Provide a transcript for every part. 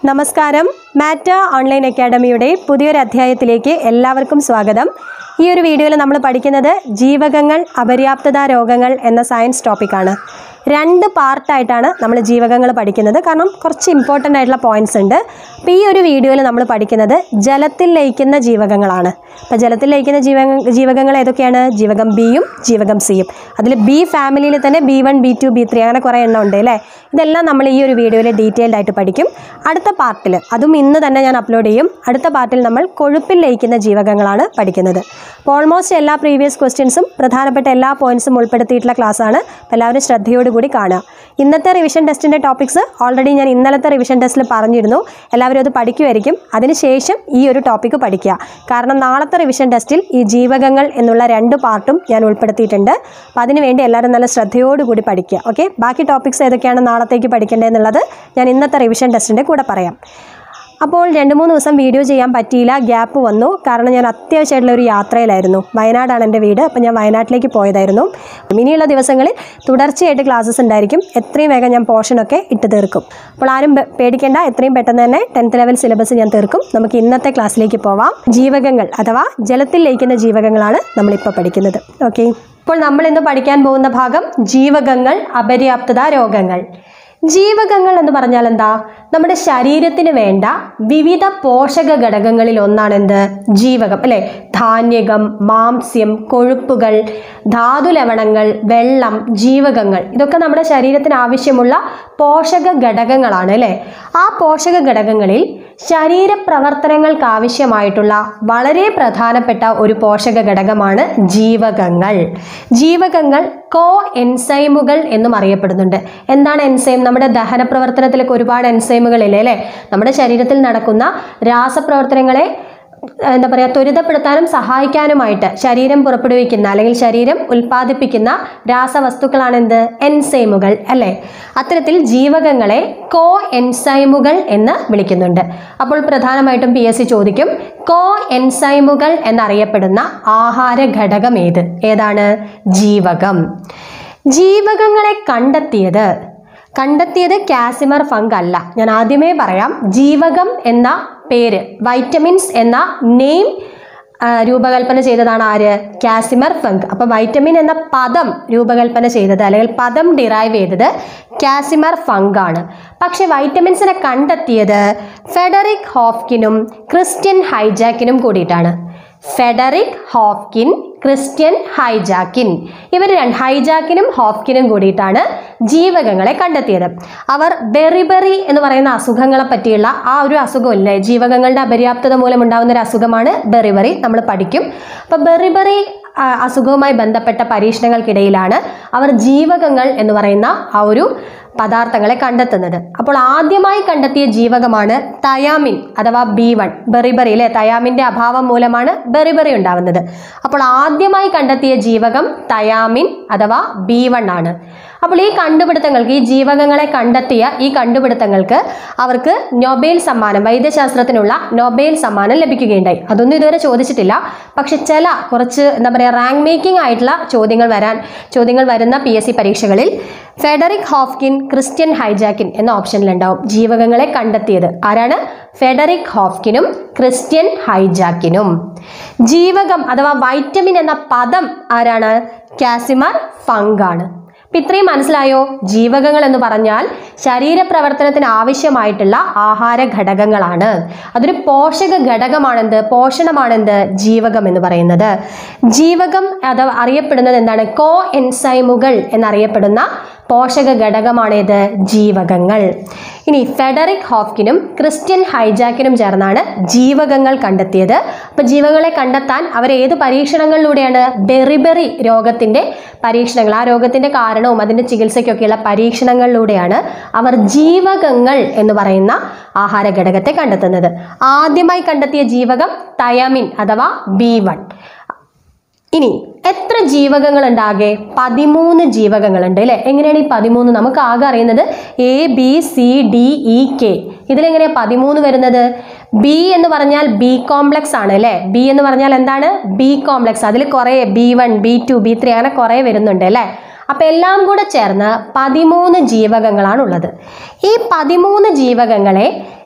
നമസ്കാരം മാറ്റ ഓൺലൈൻ അക്കാഡമിയുടെ പുതിയൊരു അധ്യായത്തിലേക്ക് എല്ലാവർക്കും സ്വാഗതം ഈ ഒരു വീഡിയോയിൽ നമ്മൾ പഠിക്കുന്നത് ജീവകങ്ങൾ അപര്യാപ്തത രോഗങ്ങൾ എന്ന സയൻസ് ടോപ്പിക്കാണ് രണ്ട് പാർട്ടായിട്ടാണ് നമ്മൾ ജീവകങ്ങൾ പഠിക്കുന്നത് കാരണം കുറച്ച് ഇമ്പോർട്ടൻ്റ് ആയിട്ടുള്ള പോയിന്റ്സ് ഉണ്ട് അപ്പോൾ ഈ ഒരു വീഡിയോയിൽ നമ്മൾ പഠിക്കുന്നത് ജലത്തിൽ ലയിക്കുന്ന ജീവകങ്ങളാണ് അപ്പോൾ ജലത്തിൽ ലയിക്കുന്ന ജീവക ജീവകങ്ങൾ ഏതൊക്കെയാണ് ജീവകം ബിയും ജീവകം സിയും അതിൽ ബി ഫാമിലിയിൽ തന്നെ B one B two B three അങ്ങനെ കുറേ എണ്ണം ഉണ്ട് അല്ലേ ഇതെല്ലാം നമ്മൾ ഈ ഒരു വീഡിയോയിൽ ഡീറ്റെയിൽഡ് ആയിട്ട് പഠിക്കും അടുത്ത പാർട്ടിൽ അതും ഇന്ന് തന്നെ ഞാൻ അപ്ലോഡ് ചെയ്യും അടുത്ത പാർട്ടിൽ നമ്മൾ കൊഴുപ്പിൽ ലയിക്കുന്ന ജീവകങ്ങളാണ് പഠിക്കുന്നത് അപ്പോൾ ഓൾമോസ്റ്റ് എല്ലാ പ്രീവിയസ് ക്വസ്റ്റ്യൻസും പ്രധാനപ്പെട്ട എല്ലാ പോയിന്റ്സും ഉൾപ്പെടുത്തിയിട്ടുള്ള ക്ലാസ്സാണ് അപ്പോൾ എല്ലാവരും ശ്രദ്ധയോടുകൂടി കാണുക ഇന്നത്തെ റിവിഷൻ ടെസ്റ്റിൻ്റെ ടോപ്പിക്സ് ഓൾറെഡി ഞാൻ ഇന്നലത്തെ റിവിഷൻ ടെസ്റ്റിൽ പറഞ്ഞിരുന്നു എല്ലാവരും അത് പഠിക്കുമായിരിക്കും അതിനുശേഷം ഈ ഒരു ടോപ്പിക്ക് പഠിക്കുക കാരണം നാളത്തെ റിവിഷൻ ടെസ്റ്റിൽ ഈ ജീവകങ്ങൾ എന്നുള്ള രണ്ട് പാർട്ടും ഞാൻ ഉൾപ്പെടുത്തിയിട്ടുണ്ട് അപ്പോൾ അതിനുവേണ്ടി എല്ലാവരും നല്ല ശ്രദ്ധയോടുകൂടി പഠിക്കുക ഓക്കെ ബാക്കി ടോപ്പിക്സ് ഏതൊക്കെയാണ് നാളത്തേക്ക് പഠിക്കേണ്ടതെന്നുള്ളത് ഞാൻ ഇന്നത്തെ റിവിഷൻ ടെസ്റ്റിൻ്റെ കൂടെ പറയാം അപ്പോൾ രണ്ട് മൂന്ന് ദിവസം വീഡിയോ ചെയ്യാൻ പറ്റിയില്ല ഗ്യാപ്പ് വന്നു കാരണം ഞാൻ അത്യാവശ്യമായിട്ടുള്ള ഒരു യാത്രയിലായിരുന്നു വയനാടാണ് എൻ്റെ വീട് അപ്പോൾ ഞാൻ വയനാട്ടിലേക്ക് പോയതായിരുന്നു ഇനിയുള്ള ദിവസങ്ങളിൽ തുടർച്ചയായിട്ട് ക്ലാസ്സസ് ഉണ്ടായിരിക്കും എത്രയും വേഗം ഞാൻ പോർഷനൊക്കെ ഇട്ട് തീർക്കും അപ്പോൾ ആരും പേ- പേടിക്കേണ്ട എത്രയും പെട്ടെന്ന് തന്നെ ടെൻത്ത് ലെവൽ സിലബസ് ഞാൻ തീർക്കും നമുക്ക് ഇന്നത്തെ ക്ലാസ്സിലേക്ക് പോവാം ജീവകങ്ങൾ അഥവാ ജലത്തിൽ ലയിക്കുന്ന ജീവകങ്ങളാണ് നമ്മളിപ്പോൾ പഠിക്കുന്നത് ഓക്കെ ഇപ്പോൾ നമ്മൾ ഇന്ന് പഠിക്കാൻ പോകുന്ന ഭാഗം ജീവകങ്ങൾ അപര്യാപ്തത രോഗങ്ങൾ ജീവകങ്ങൾ എന്ന് പറഞ്ഞാൽ എന്താ നമ്മുടെ ശരീരത്തിന് വേണ്ട വിവിധ പോഷക ഘടകങ്ങളിൽ ഒന്നാണ് എന്ത് ജീവകം അല്ലെ ധാന്യകം മാംസ്യം കൊഴുപ്പുകൾ ധാതുലവണങ്ങൾ വെള്ളം ജീവകങ്ങൾ ഇതൊക്കെ നമ്മുടെ ശരീരത്തിന് ആവശ്യമുള്ള പോഷക ഘടകങ്ങളാണ് അല്ലേ ആ പോഷക ഘടകങ്ങളിൽ ശരീര പ്രവർത്തനങ്ങൾക്ക് ആവശ്യമായിട്ടുള്ള വളരെ പ്രധാനപ്പെട്ട ഒരു പോഷക ഘടകമാണ് ജീവകങ്ങൾ ജീവകങ്ങൾ കോ എൻസൈമുകൾ എന്നും അറിയപ്പെടുന്നുണ്ട് എന്താണ് എൻസൈം നമ്മുടെ ദഹന പ്രവർത്തനത്തിലൊക്കെ ഒരുപാട് എൻസൈമുകളില്ലേ അല്ലേ നമ്മുടെ ശരീരത്തിൽ നടക്കുന്ന രാസപ്രവർത്തനങ്ങളെ എന്താ പറയുക ത്വരിതപ്പെടുത്താനും സഹായിക്കാനുമായിട്ട് ശരീരം പുറപ്പെടുവിക്കുന്ന അല്ലെങ്കിൽ ശരീരം ഉൽപ്പാദിപ്പിക്കുന്ന രാസവസ്തുക്കളാണ് എന്ത് എൻസൈമുകൾ അല്ലേ അത്തരത്തിൽ ജീവകങ്ങളെ കോ എൻസൈമുകൾ എന്ന് വിളിക്കുന്നുണ്ട് അപ്പോൾ പ്രധാനമായിട്ടും പി എസ് സി ചോദിക്കും കോ എൻസൈമുകൾ എന്നറിയപ്പെടുന്ന ആഹാര ഘടകം ഏത് ഏതാണ് ജീവകം ജീവകങ്ങളെ കണ്ടെത്തിയത് കണ്ടെത്തിയത് കാസിമർ ഫങ്ക് അല്ല ഞാൻ ആദ്യമേ പറയാം ജീവകം എന്ന പേര് വൈറ്റമിൻസ് എന്ന നെയിം രൂപകൽപ്പന ചെയ്തതാണ് ആര് കാസിമർ ഫങ്ക് അപ്പോൾ വൈറ്റമിൻ എന്ന പദം രൂപകൽപ്പന ചെയ്തത് അല്ലെങ്കിൽ പദം ഡിറൈവ് ചെയ്തത് കാസിമർ ഫങ്ക് ആണ് പക്ഷെ വൈറ്റമിൻസിനെ കണ്ടെത്തിയത് ഫെഡറിക് ഹോഫ്കിനും ക്രിസ്ത്യൻ ഹൈജാക്കിനും കൂടിയിട്ടാണ് ഫെഡറിക് ഹോഫ്കിൻ ക്രിസ്ത്യൻ ഹൈജാക്കിൻ ഇവർ രണ്ട് ഹൈജാക്കിനും ഹോഫ്കിനും കൂടിയിട്ടാണ് ജീവകങ്ങളെ കണ്ടെത്തിയത് അവർ ബെറിബെറി എന്ന് പറയുന്ന അസുഖങ്ങളെ പറ്റിയുള്ള ആ ഒരു അസുഖമില്ലേ ജീവകങ്ങളുടെ അപര്യാപ്തത മൂലം ഉണ്ടാകുന്ന ഒരു അസുഖമാണ് ബെറിബെറി നമ്മൾ പഠിക്കും അപ്പോൾ ബെറിബെറി ആ, അസുഖവുമായി ബന്ധപ്പെട്ട പരീക്ഷണങ്ങൾക്കിടയിലാണ് അവർ ജീവകങ്ങൾ എന്ന് പറയുന്ന ആ ഒരു പദാർത്ഥങ്ങളെ കണ്ടെത്തുന്നത് അപ്പോൾ ആദ്യമായി കണ്ടെത്തിയ ജീവകമാണ് തയാമിൻ അഥവാ ബി വൺ ബെറിബറി അല്ലെ തയാമിന്റെ അഭാവം മൂലമാണ് ബെറിബറി ഉണ്ടാവുന്നത് അപ്പോൾ ആദ്യമായി കണ്ടെത്തിയ ജീവകം തയാമിൻ അഥവാ ബി വൺ ആണ് അപ്പോൾ ഈ കണ്ടുപിടുത്തങ്ങൾക്ക് ഈ ജീവകങ്ങളെ കണ്ടെത്തിയ ഈ കണ്ടുപിടുത്തങ്ങൾക്ക് അവർക്ക് നൊബേൽ സമ്മാനം വൈദ്യശാസ്ത്രത്തിനുള്ള നൊബേൽ സമ്മാനം ലഭിക്കുകയുണ്ടായി അതൊന്നും ഇതുവരെ ചോദിച്ചിട്ടില്ല പക്ഷെ ചില കുറച്ച് എന്താ പറയുക റാങ്ക് മേക്കിംഗ് ആയിട്ടുള്ള ചോദ്യങ്ങൾ വരാൻ ചോദ്യങ്ങൾ വരുന്ന പി എസ് സി പരീക്ഷകളിൽ ഫെഡറിക് ഹോഫ്കിൻ ക്രിസ്ത്യൻ ഹൈജാക്കിൻ എന്ന ഓപ്ഷനിലുണ്ടാവും ജീവകങ്ങളെ കണ്ടെത്തിയത് ആരാണ് ഫെഡറിക് ഹോഫ്കിനും ക്രിസ്ത്യൻ ഹൈജാക്കിനും ജീവകം അഥവാ വൈറ്റമിൻ എന്ന പദം ആരാണ് കാസിമർ ഫങ്ക് ആണ് അപ്പൊ ഇത്രയും മനസ്സിലായോ ജീവകങ്ങൾ എന്ന് പറഞ്ഞാൽ ശരീരപ്രവർത്തനത്തിന് ആവശ്യമായിട്ടുള്ള ആഹാര ഘടകങ്ങളാണ് അതൊരു പോഷക ഘടകമാണെന്ത് പോഷണമാണെന്ത് ജീവകം എന്ന് പറയുന്നത് ജീവകം അഥവാ അറിയപ്പെടുന്നത് എന്താണ് കോ എൻസൈമുകൾ എന്നറിയപ്പെടുന്ന പോഷക ഘടകമാണേത് ജീവകങ്ങൾ ഇനി ഫെഡറിക് ഹോഫ്കിനും ക്രിസ്ത്യൻ ഹൈജാക്കിനും ചേർന്നാണ് ജീവകങ്ങൾ കണ്ടെത്തിയത് അപ്പോൾ ജീവകങ്ങളെ കണ്ടെത്താൻ അവർ ഏത് പരീക്ഷണങ്ങളിലൂടെയാണ് ബെറിബെറി രോഗത്തിൻ്റെ പരീക്ഷണങ്ങൾ ആ രോഗത്തിൻ്റെ കാരണവും അതിൻ്റെ ചികിത്സയ്ക്കൊക്കെയുള്ള പരീക്ഷണങ്ങളിലൂടെയാണ് അവർ ജീവകങ്ങൾ എന്ന് പറയുന്ന ആഹാര ഘടകത്തെ കണ്ടെത്തുന്നത് ആദ്യമായി കണ്ടെത്തിയ ജീവകം തയാമിൻ അഥവാ ബി വൺ ഇനി എത്ര ജീവകങ്ങൾ ഉണ്ടാകെ പതിമൂന്ന് ജീവകങ്ങളുണ്ട് അല്ലേ എങ്ങനെയാണ് ഈ പതിമൂന്ന് നമുക്ക് ആകെ അറിയുന്നത് A B C D E K ഇതിലെങ്ങനെയാണ് പതിമൂന്ന് വരുന്നത് ബി എന്ന് പറഞ്ഞാൽ ബി കോംപ്ലക്സ് ആണ് അല്ലേ ബി എന്ന് പറഞ്ഞാൽ എന്താണ് ബി കോംപ്ലക്സ് അതിൽ കുറേ B one B two B three അങ്ങനെ കുറേ വരുന്നുണ്ട് അല്ലേ അപ്പം എല്ലാം കൂടെ ചേർന്ന് പതിമൂന്ന് ജീവകങ്ങളാണ് ഉള്ളത് ഈ പതിമൂന്ന് ജീവകങ്ങളെ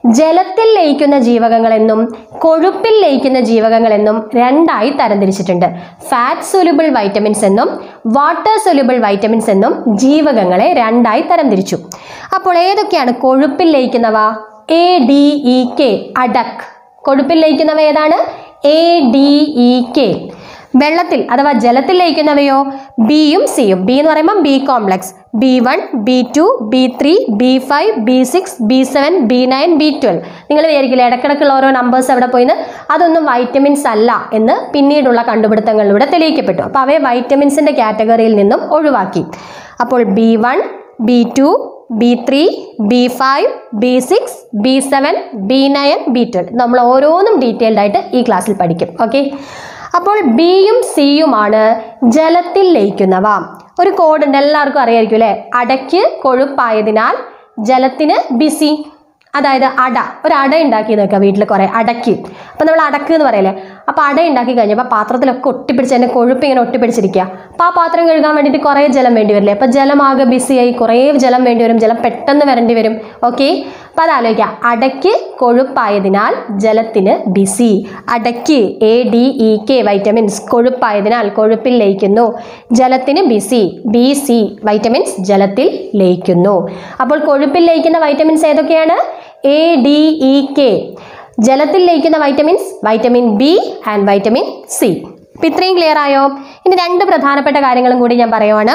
ജലത്തിൽ ലയിക്കുന്ന ജീവകങ്ങളെന്നും കൊഴുപ്പിൽ ലയിക്കുന്ന ജീവകങ്ങളെന്നും രണ്ടായി തരംതിരിച്ചിട്ടുണ്ട് ഫാറ്റ് സൊല്യൂബിൾ വൈറ്റമിൻസ് എന്നും വാട്ടർ സൊല്യൂബിൾ വൈറ്റമിൻസ് എന്നും ജീവകങ്ങളെ രണ്ടായി തരംതിരിച്ചു അപ്പോൾ ഏതൊക്കെയാണ് കൊഴുപ്പിൽ ലയിക്കുന്നവ എ ഡി ഇ കെ അഡക് കൊഴുപ്പിൽ ലയിക്കുന്നവ ഏതാണ് എ ഡി ഇ കെ വെള്ളത്തിൽ അഥവാ ജലത്തിൽ ലയിക്കുന്നവയോ ബിയും സിയും ബി എന്ന് പറയുമ്പോൾ B complex B one B two B three B five B six B seven B nine B twelve നിങ്ങൾ വിചാരിക്കില്ല ഇടക്കിടക്കുള്ള ഓരോ നമ്പേഴ്സ് എവിടെ പോയിന്ന് അതൊന്നും വൈറ്റമിൻസ് അല്ല എന്ന് പിന്നീടുള്ള കണ്ടുപിടുത്തങ്ങളിലൂടെ തെളിയിക്കപ്പെട്ടു അപ്പോൾ അവയെ വൈറ്റമിൻസിൻ്റെ കാറ്റഗറിയിൽ നിന്നും ഒഴിവാക്കി അപ്പോൾ B one B two B three B five B six B seven B nine B twelve നമ്മൾ ഓരോന്നും ഡീറ്റെയിൽഡ് ആയിട്ട് ഈ ക്ലാസ്സിൽ പഠിക്കും ഓക്കെ അപ്പോൾ ബിയും സിയുമാണ് ജലത്തിൽ ലയിക്കുന്നവ ഒരു കോഡ് ഉണ്ട് എല്ലാവർക്കും അറിയായിരിക്കും അല്ലേ അടയ്ക്ക് കൊഴുപ്പായതിനാൽ ജലത്തിന് ബിസി അതായത് അട ഒരു അട ഉണ്ടാക്കി നോക്കുക വീട്ടിൽ കുറേ അടയ്ക്ക് അപ്പം നമ്മൾ അടക്ക് എന്ന് പറയല്ലേ അപ്പോൾ അട ഉണ്ടാക്കി കഴിഞ്ഞപ്പോൾ പാത്രത്തിലൊക്കെ ഒട്ടിപ്പിടിച്ച് അതിൻ്റെ കൊഴുപ്പ് ഇങ്ങനെ ഒട്ടിപ്പിടിച്ചിരിക്കുക അപ്പോൾ ആ പാത്രം കഴുകാൻ വേണ്ടിയിട്ട് കുറേ ജലം വേണ്ടി വരില്ലേ അപ്പോൾ ജലം ആകെ ബിസിയായി കുറേ ജലം വേണ്ടി വരും ജലം പെട്ടെന്ന് വരേണ്ടി വരും ഓക്കെ അപ്പോൾ അത് ആലോചിക്കുക അടയ്ക്ക് കൊഴുപ്പായതിനാൽ ജലത്തിന് ബിസി അടയ്ക്ക് A D E K vitamins കൊഴുപ്പായതിനാൽ കൊഴുപ്പിൽ ലയിക്കുന്നു ജലത്തിന് ബിസി ബി സി വൈറ്റമിൻസ് ജലത്തിൽ ലയിക്കുന്നു അപ്പോൾ കൊഴുപ്പിൽ ലയിക്കുന്ന വൈറ്റമിൻസ് ഏതൊക്കെയാണ് എ ഡി ഇ കെ ജലത്തിൽ ലയിക്കുന്ന vitamins vitamin B and vitamin C അപ്പം ഇത്രയും ക്ലിയർ ആയോ ഇനി രണ്ട് പ്രധാനപ്പെട്ട കാര്യങ്ങളും കൂടി ഞാൻ പറയുവാണ്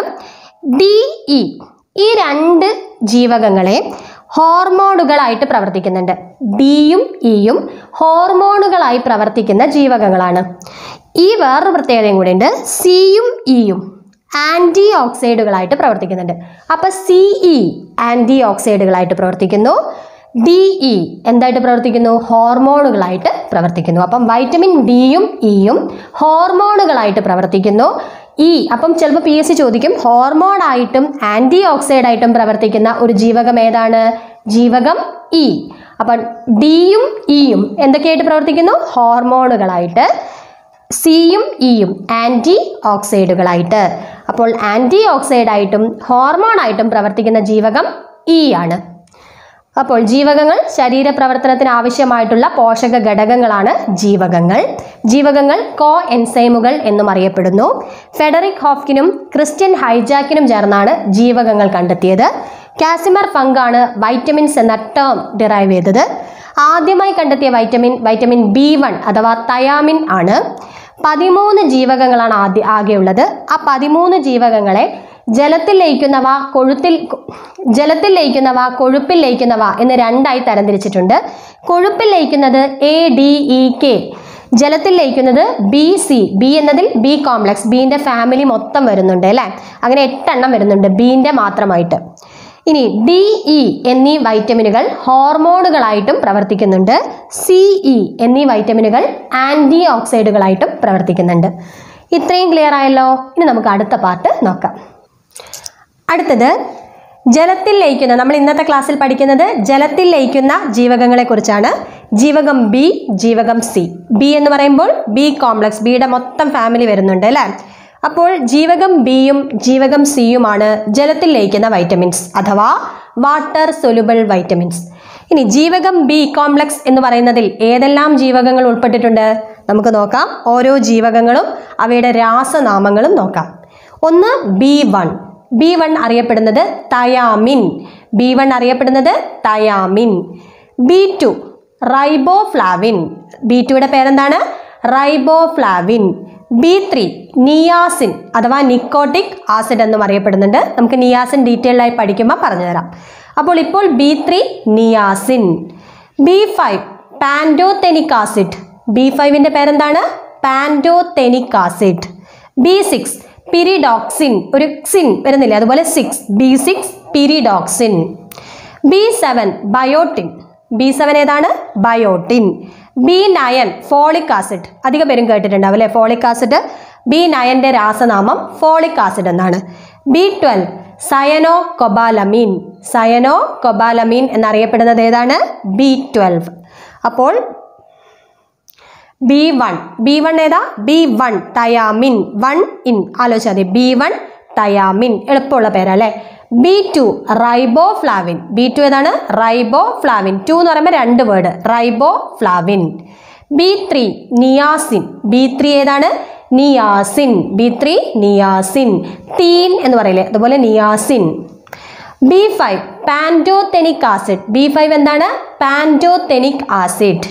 ഡി ഇ ഈ രണ്ട് ജീവകങ്ങളെ ഹോർമോണുകളായിട്ട് പ്രവർത്തിക്കുന്നുണ്ട് ഡിയും ഇയും ഹോർമോണുകളായി പ്രവർത്തിക്കുന്ന ജീവകങ്ങളാണ് ഈ വേറൊരു പ്രത്യേകതയും കൂടി ഉണ്ട് സിയും ഇയും ആൻറ്റി ഓക്സൈഡുകളായിട്ട് പ്രവർത്തിക്കുന്നുണ്ട് അപ്പോൾ സി ഇ ആൻറ്റി ഓക്സൈഡുകളായിട്ട് പ്രവർത്തിക്കുന്നു ഡി ഇ എന്തായിട്ട് പ്രവർത്തിക്കുന്നു ഹോർമോണുകളായിട്ട് പ്രവർത്തിക്കുന്നു അപ്പം വൈറ്റമിൻ ഡിയും ഇയും ഹോർമോണുകളായിട്ട് പ്രവർത്തിക്കുന്നു ഇ അപ്പം ചിലപ്പോൾ പി എസ് സി ചോദിക്കും ഹോർമോണായിട്ടും ആൻറ്റി ഓക്സൈഡായിട്ടും പ്രവർത്തിക്കുന്ന ഒരു ജീവകം ഏതാണ് ജീവകം ഇ അപ്പം ഡിയും ഇയും എന്തൊക്കെയായിട്ട് പ്രവർത്തിക്കുന്നു ഹോർമോണുകളായിട്ട് സിയും ഇയും ആൻറ്റി ഓക്സൈഡുകളായിട്ട് അപ്പോൾ ആൻറ്റി ഓക്സൈഡായിട്ടും ഹോർമോണായിട്ടും പ്രവർത്തിക്കുന്ന ജീവകം ഇ ആണ് അപ്പോൾ ജീവകങ്ങൾ ശരീരപ്രവർത്തനത്തിന് ആവശ്യമായിട്ടുള്ള പോഷക ഘടകങ്ങളാണ് ജീവകങ്ങൾ ജീവകങ്ങൾ കോ എൻസൈമുകൾ എന്നും അറിയപ്പെടുന്നു ഫെഡറിക് ഹോഫ്കിനും ക്രിസ്ത്യൻ ഹൈജാക്കിനും ചേർന്നാണ് ജീവകങ്ങൾ കണ്ടെത്തിയത് കാസിമർ ഫങ്കാണ് വൈറ്റമിൻസ് എന്ന ടേം ഡിറൈവ് ചെയ്തത് ആദ്യമായി കണ്ടെത്തിയ വൈറ്റമിൻ വൈറ്റമിൻ ബി വൺ അഥവാ തയാമിൻ ആണ് പതിമൂന്ന് ജീവകങ്ങളാണ് ആദ്യ ആകെയുള്ളത് ആ പതിമൂന്ന് ജീവകങ്ങളെ ജലത്തിൽ ലയിക്കുന്നവ കൊഴുത്തിൽ ജലത്തിൽ ലയിക്കുന്നവ കൊഴുപ്പിൽ ലയിക്കുന്നവ എന്ന് രണ്ടായി തരംതിരിച്ചിട്ടുണ്ട് കൊഴുപ്പിൽ ലയിക്കുന്നത് എ ഡി ഇ കെ ജലത്തിൽ ലയിക്കുന്നത് ബി സി ബി എന്നതിൽ ബി കോംപ്ലക്സ് ബീൻ്റെ ഫാമിലി മൊത്തം വരുന്നുണ്ട് അല്ലേ അങ്ങനെ എട്ടെണ്ണം വരുന്നുണ്ട് ബീൻ്റെ മാത്രമായിട്ട് ഇനി ഡി ഇ എന്നീ വൈറ്റമിനുകൾ ഹോർമോണുകളായിട്ടും പ്രവർത്തിക്കുന്നുണ്ട് സി ഇ എന്നീ വൈറ്റമിനുകൾ ആൻറ്റി ഓക്സൈഡുകളായിട്ടും പ്രവർത്തിക്കുന്നുണ്ട് ഇത്രയും ക്ലിയർ ആയല്ലോ ഇനി നമുക്ക് അടുത്ത പാർട്ട് നോക്കാം അടുത്തത് ജലത്തിൽ ലയിക്കുന്ന നമ്മൾ ഇന്നത്തെ ക്ലാസ്സിൽ പഠിക്കുന്നത് ജലത്തിൽ ലയിക്കുന്ന ജീവകങ്ങളെ കുറിച്ചാണ് ജീവകം ബി ജീവകം സി ബി എന്ന് പറയുമ്പോൾ ബി കോംപ്ലക്സ് ബിയുടെ മൊത്തം ഫാമിലി വരുന്നുണ്ട് അല്ലേ അപ്പോൾ ജീവകം ബിയും ജീവകം സിയുമാണ് ജലത്തിൽ ലയിക്കുന്ന വൈറ്റമിൻസ് അഥവാ വാട്ടർ സൊലുബിൾ വൈറ്റമിൻസ് ഇനി ജീവകം ബി കോംപ്ലക്സ് എന്ന് പറയുന്നതിൽ ഏതെല്ലാം ജീവകങ്ങൾ ഉൾപ്പെട്ടിട്ടുണ്ട് നമുക്ക് നോക്കാം ഓരോ ജീവകങ്ങളും അവയുടെ രാസനാമങ്ങളും നോക്കാം ഒന്ന് ബി വൺ ബി വൺ അറിയപ്പെടുന്നത് തയാമിൻ ബി വൺ അറിയപ്പെടുന്നത് thiamine B two riboflavin B ടുയുടെ പേരെന്താണ് റൈബോഫ്ലാവിൻ ബി ത്രീ നിയാസിൻ അഥവാ നിക്കോട്ടിക് ആസിഡ് എന്നും അറിയപ്പെടുന്നുണ്ട് നമുക്ക് നിയാസിൻ ഡീറ്റെയിൽഡ് ആയി പഠിക്കുമ്പോൾ പറഞ്ഞുതരാം അപ്പോൾ ഇപ്പോൾ B three niacin B five pantothenic acid B ഫൈവിൻ്റെ പേരെന്താണ് pantothenic acid B six pyridoxine ഒരു സിൻ വരുന്നില്ല അതുപോലെ six B six pyridoxine B seven biotin B seven ഏതാണ് biotin B nine folic acid അധികം പേരും കേട്ടിട്ടുണ്ടാവും അല്ലേ ഫോളിക് ആസിഡ് ബി നയൻ്റെ രാസനാമം ഫോളിക് ആസിഡ് എന്നാണ് B twelve cyanocobalamin cyanocobalamin എന്നറിയപ്പെടുന്നത് ഏതാണ് ബി ട്വൽവ് അപ്പോൾ ബി വൺ ബി വൺ ഏതാ B one thiamine one in ആലോചിച്ചാൽ മതി ബി വൺ തയാമിൻ എളുപ്പമുള്ള പേരല്ലേ B two riboflavin B two ഏതാണ് റൈബോ ഫ്ലാവിൻ ടു എന്ന് പറയുമ്പോൾ രണ്ട് word riboflavin B three niacin B three ഏതാണ് നിയാസിൻ ബി ത്രീ നിയാസിൻ തീൻ എന്ന് പറയില്ലേ അതുപോലെ niacin B five pantothenic acid B five എന്താണ് പാൻറ്റോതെനിക് ആസിഡ്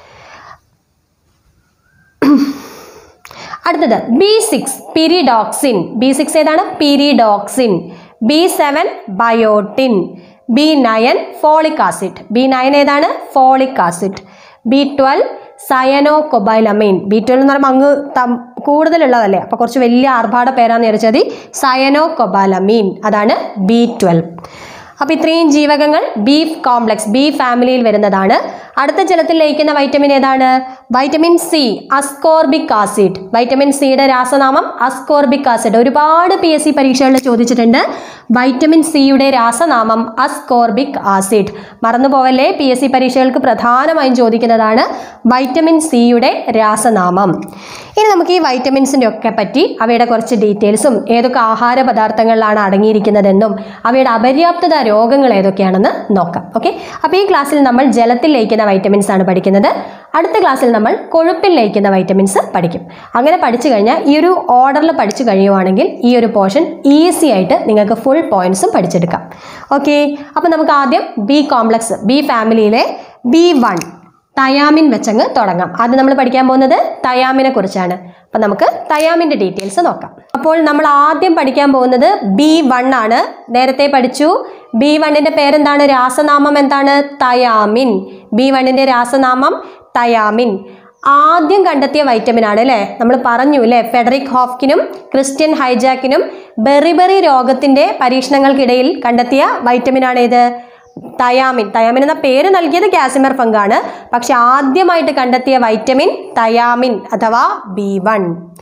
അടുത്തത് B six pyridoxine B six ഏതാണ് pyridoxine B seven biotin B nine folic acid B nine ഏതാണ് folic acid B twelve cyano cyanocobalamin B twelve എന്ന് പറയുമ്പോൾ അങ്ങ് തം- കൂടുതലുള്ളതല്ലേ അപ്പോൾ കുറച്ച് വലിയ ആർഭാട പേരാന്ന് വിചാരിച്ചാൽ മതി സയനോ കൊബാലമീൻ അതാണ് ബി ട്വൽവ് അപ്പോൾ ഇത്രയും ജീവകങ്ങൾ ബീഫ് കോംപ്ലക്സ് ബി ഫാമിലിയിൽ വരുന്നതാണ് അടുത്ത ജലത്തിൽ ലയിക്കുന്ന വൈറ്റമിൻ ഏതാണ് vitamin C ascorbic acid vitamin സിയുടെ രാസനാമം അസ്കോർബിക് ആസിഡ് ഒരുപാട് പി എസ് സി പരീക്ഷകളിൽ ചോദിച്ചിട്ടുണ്ട് വൈറ്റമിൻ സിയുടെ രാസനാമം അസ്കോർബിക് ആസിഡ് മറന്നു പോവല്ലേ പി എസ് സി പരീക്ഷകൾക്ക് പ്രധാനമായും ചോദിക്കുന്നതാണ് വൈറ്റമിൻ സിയുടെ രാസനാമം ഇനി നമുക്ക് ഈ വൈറ്റമിൻസിൻ്റെ ഒക്കെ പറ്റി അവയുടെ കുറച്ച് ഡീറ്റെയിൽസും ഏതൊക്കെ ആഹാര പദാർത്ഥങ്ങളിലാണ് അടങ്ങിയിരിക്കുന്നതെന്നും അവയുടെ അപര്യാപ്തത രോഗങ്ങൾ ഏതൊക്കെയാണെന്ന് നോക്കാം ഓക്കെ അപ്പോൾ ഈ ക്ലാസ്സിൽ നമ്മൾ ജലത്തിൽ ലയിക്കുന്ന വൈറ്റമിൻസ് ആണ് പഠിക്കുന്നത് അടുത്ത ക്ലാസ്സിൽ നമ്മൾ കൊഴുപ്പിൽ ലയിക്കുന്ന വൈറ്റമിൻസ് പഠിക്കും അങ്ങനെ പഠിച്ചു കഴിഞ്ഞാൽ ഈ ഒരു ഓർഡറിൽ പഠിച്ചു കഴിയുവാണെങ്കിൽ ഈ ഒരു പോർഷൻ ഈസി ആയിട്ട് നിങ്ങൾക്ക് ഫുൾ പോയിന്റ്സും പഠിച്ചെടുക്കാം ഓക്കെ അപ്പോൾ നമുക്ക് ആദ്യം ബി കോംപ്ലക്സ് ബി ഫാമിലിയിലെ ബി വൺ തയാമിൻ വെച്ചങ്ങ് തുടങ്ങാം ആദ്യം നമ്മൾ പഠിക്കാൻ പോകുന്നത് തയാമിനെ കുറിച്ചാണ് അപ്പം നമുക്ക് തയാമിൻ്റെ ഡീറ്റെയിൽസ് നോക്കാം അപ്പോൾ നമ്മൾ ആദ്യം പഠിക്കാൻ പോകുന്നത് ബി വൺ ആണ് നേരത്തെ പഠിച്ചു ബി വണ്ണിൻ്റെ പേരെന്താണ് രാസനാമം എന്താണ് തയാമിൻ ബി വണ്ണിൻ്റെ രാസനാമം തയാമിൻ ആദ്യം കണ്ടെത്തിയ വൈറ്റമിൻ ആണ് അല്ലേ നമ്മൾ പറഞ്ഞു അല്ലേ ഫെഡറിക് ഹോഫ്കിനും ക്രിസ്ത്യൻ ഹൈജാക്കിനും ബെറിബെറി രോഗത്തിൻ്റെ പരീക്ഷണങ്ങൾക്കിടയിൽ കണ്ടെത്തിയ വൈറ്റമിൻ ആണ് ഇത് തയാമിൻ തയാമിൻ എന്ന പേര് നൽകിയത് കാസിമർ ഫംഗാണ് പക്ഷെ ആദ്യമായിട്ട് കണ്ടെത്തിയ വൈറ്റമിൻ തയാമിൻ അഥവാ ബി വൺ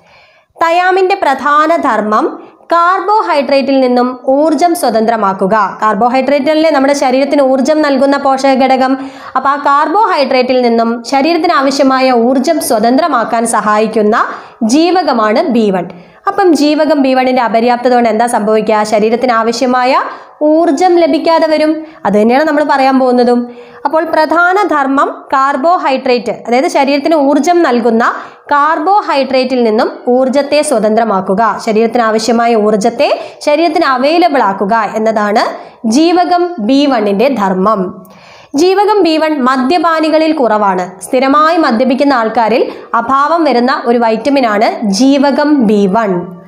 തയാമിന്റെ പ്രധാന ധർമ്മം കാർബോഹൈഡ്രേറ്റിൽ നിന്നും ഊർജം സ്വതന്ത്രമാക്കുക കാർബോഹൈഡ്രേറ്റല്ലേ നമ്മുടെ ശരീരത്തിന് ഊർജം നൽകുന്ന പോഷക ഘടകം അപ്പോൾ ആ കാർബോഹൈഡ്രേറ്റിൽ നിന്നും ശരീരത്തിന് ആവശ്യമായ ഊർജം സ്വതന്ത്രമാക്കാൻ സഹായിക്കുന്ന ജീവകമാണ് ബി വൺ അപ്പം ജീവകം ബി വണ്ണിന്റെ അപര്യാപ്തത കൊണ്ട് എന്താ സംഭവിക്കുക ശരീരത്തിന് ആവശ്യമായ ഊർജം ലഭിക്കാതെ വരും അത് തന്നെയാണ് നമ്മൾ പറയാൻ പോകുന്നതും അപ്പോൾ പ്രധാന ധർമ്മം കാർബോഹൈഡ്രേറ്റ് അതായത് ശരീരത്തിന് ഊർജം നൽകുന്ന കാർബോഹൈഡ്രേറ്റിൽ നിന്നും ഊർജത്തെ സ്വതന്ത്രമാക്കുക ശരീരത്തിന് ആവശ്യമായ ഊർജത്തെ ശരീരത്തിന് അവൈലബിൾ ആക്കുക എന്നതാണ് ജീവകം ബി വണ്ണിന്റെ ധർമ്മം ജീവകം ബി വൺ മദ്യപാനികളിൽ കുറവാണ് സ്ഥിരമായി മദ്യപിക്കുന്ന ആൾക്കാരിൽ അഭാവം വരുന്ന ഒരു വൈറ്റമിനാണ് ജീവകം B one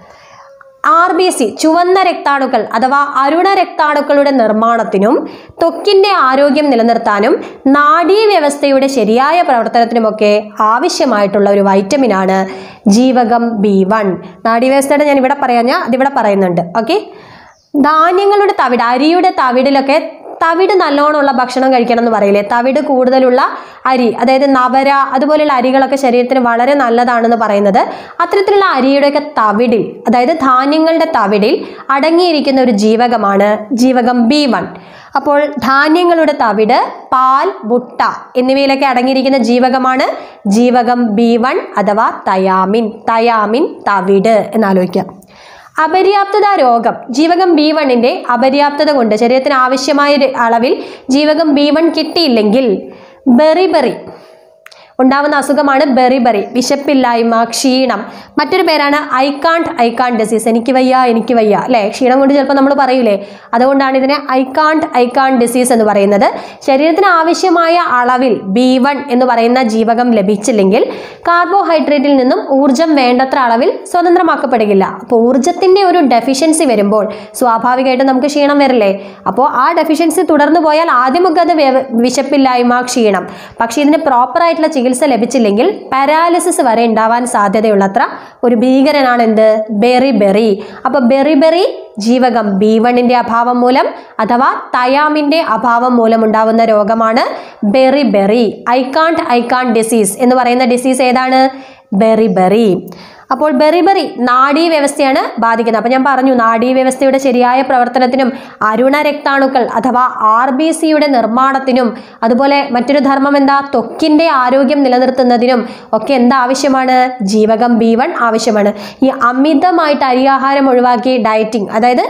R B C ചുവന്ന രക്താണുക്കൾ അഥവാ അരുണ രക്താണുക്കളുടെ നിർമ്മാണത്തിനും ത്വക്കിന്റെ ആരോഗ്യം നിലനിർത്താനും നാഡീവ്യവസ്ഥയുടെ ശരിയായ പ്രവർത്തനത്തിനുമൊക്കെ ആവശ്യമായിട്ടുള്ള ഒരു വൈറ്റമിനാണ് ജീവകം ബി വൺ നാഡീവ്യവസ്ഥയുടെ ഞാൻ ഇവിടെ പറയാൻ ഞാൻ അതിവിടെ പറയുന്നുണ്ട് ഓക്കെ ധാന്യങ്ങളുടെ തവിട് അരിയുടെ തവിടിലൊക്കെ തവിട് നല്ലോണമുള്ള ഭക്ഷണം കഴിക്കണം എന്ന് പറയില്ലേ തവിട് കൂടുതലുള്ള അരി അതായത് നവര അതുപോലെയുള്ള അരികളൊക്കെ ശരീരത്തിന് വളരെ നല്ലതാണെന്ന് പറയുന്നത് അത്തരത്തിലുള്ള അരിയുടെയൊക്കെ തവിടിൽ അതായത് ധാന്യങ്ങളുടെ തവിടിൽ അടങ്ങിയിരിക്കുന്ന ഒരു ജീവകമാണ് ജീവകം ബി വൺ അപ്പോൾ ധാന്യങ്ങളുടെ തവിട് പാൽ മുട്ട എന്നിവയിലൊക്കെ അടങ്ങിയിരിക്കുന്ന ജീവകമാണ് ജീവകം ബി വൺ അഥവാ തയാമിൻ തയാമിൻ തവിട് എന്നാലോചിക്കാം അപര്യാപ്തത രോഗം ജീവകം ബി വണ്ണിന്റെ അപര്യാപ്തത കൊണ്ട് ശരീരത്തിന് ആവശ്യമായ ഒരു അളവിൽ ജീവകം ബി വൺ കിട്ടിയില്ലെങ്കിൽ ബെറിബെറി ഉണ്ടാവുന്ന അസുഖമാണ് ബെറിബെറി വിശപ്പില്ലായ്മ ക്ഷീണം മറ്റൊരു പേരാണ് ഐക്കാണ്ട് ഐക്കാണ്ട് ഡിസീസ് എനിക്ക് വയ്യ എനിക്ക് വയ്യ അല്ലേ ക്ഷീണം കൊണ്ട് ചിലപ്പോൾ നമ്മൾ പറയൂലേ അതുകൊണ്ടാണ് ഇതിനെ ഐക്കാണ്ട് ഐക്കാണ്ട് ഡിസീസ് എന്ന് പറയുന്നത് ശരീരത്തിന് ആവശ്യമായ അളവിൽ ബി വൺ എന്ന് പറയുന്ന ജീവകം ലഭിച്ചില്ലെങ്കിൽ കാർബോഹൈഡ്രേറ്റിൽ നിന്നും ഊർജം വേണ്ടത്ര അളവിൽ സ്വതന്ത്രമാക്കപ്പെടുകയില്ല അപ്പോൾ ഊർജത്തിന്റെ ഒരു ഡെഫിഷ്യൻസി വരുമ്പോൾ സ്വാഭാവികമായിട്ടും നമുക്ക് ക്ഷീണം വരില്ലേ അപ്പോൾ ആ ഡെഫിഷ്യൻസി തുടർന്നു പോയാൽ ആദ്യമൊക്കെ അത് വ്യ- വിശപ്പില്ലായ്മ ക്ഷീണം പക്ഷേ ഇതിന് പ്രോപ്പർ ആയിട്ടുള്ള ചികിത്സ ലഭിച്ചില്ലെങ്കിൽ പാരാലിസിസ് വരെ ഉണ്ടാവാൻ സാധ്യതയുള്ളത്ര ഒരു ഭീകരനാണ് എന്ത് ബെറി ബെറി അപ്പോൾ ബെറി ബെറി ജീവകം ബി വണ്ണിന്റെ അഭാവം മൂലം അഥവാ തയാമിന്റെ അഭാവം മൂലം ഉണ്ടാവുന്ന രോഗമാണ് ബെറി ബെറി ഐക്കാണ്ട് ഐക്കാണ്ട് ഡിസീസ് എന്ന് പറയുന്ന ഡിസീസ് ഏതാണ് ബെറി ബെറി അപ്പോൾ ബെറിബെറി നാഡീ വ്യവസ്ഥയാണ് ബാധിക്കുന്നത് അപ്പോൾ ഞാൻ പറഞ്ഞു നാഡീ വ്യവസ്ഥയുടെ ശരിയായ പ്രവർത്തനത്തിനും അരുണ രക്താണുക്കൾ അഥവാ ആർ ബി സിയുടെ നിർമ്മാണത്തിനും അതുപോലെ മറ്റൊരു ധർമ്മം എന്താ ത്വക്കിന്റെ ആരോഗ്യം നിലനിർത്തുന്നതിനും ഒക്കെ എന്താ ആവശ്യമാണ് ജീവകം ബി വൺ ആവശ്യമാണ് ഈ അമിതമായിട്ട് അരിയാഹാരം ഒഴിവാക്കി ഡയറ്റിംഗ് അതായത്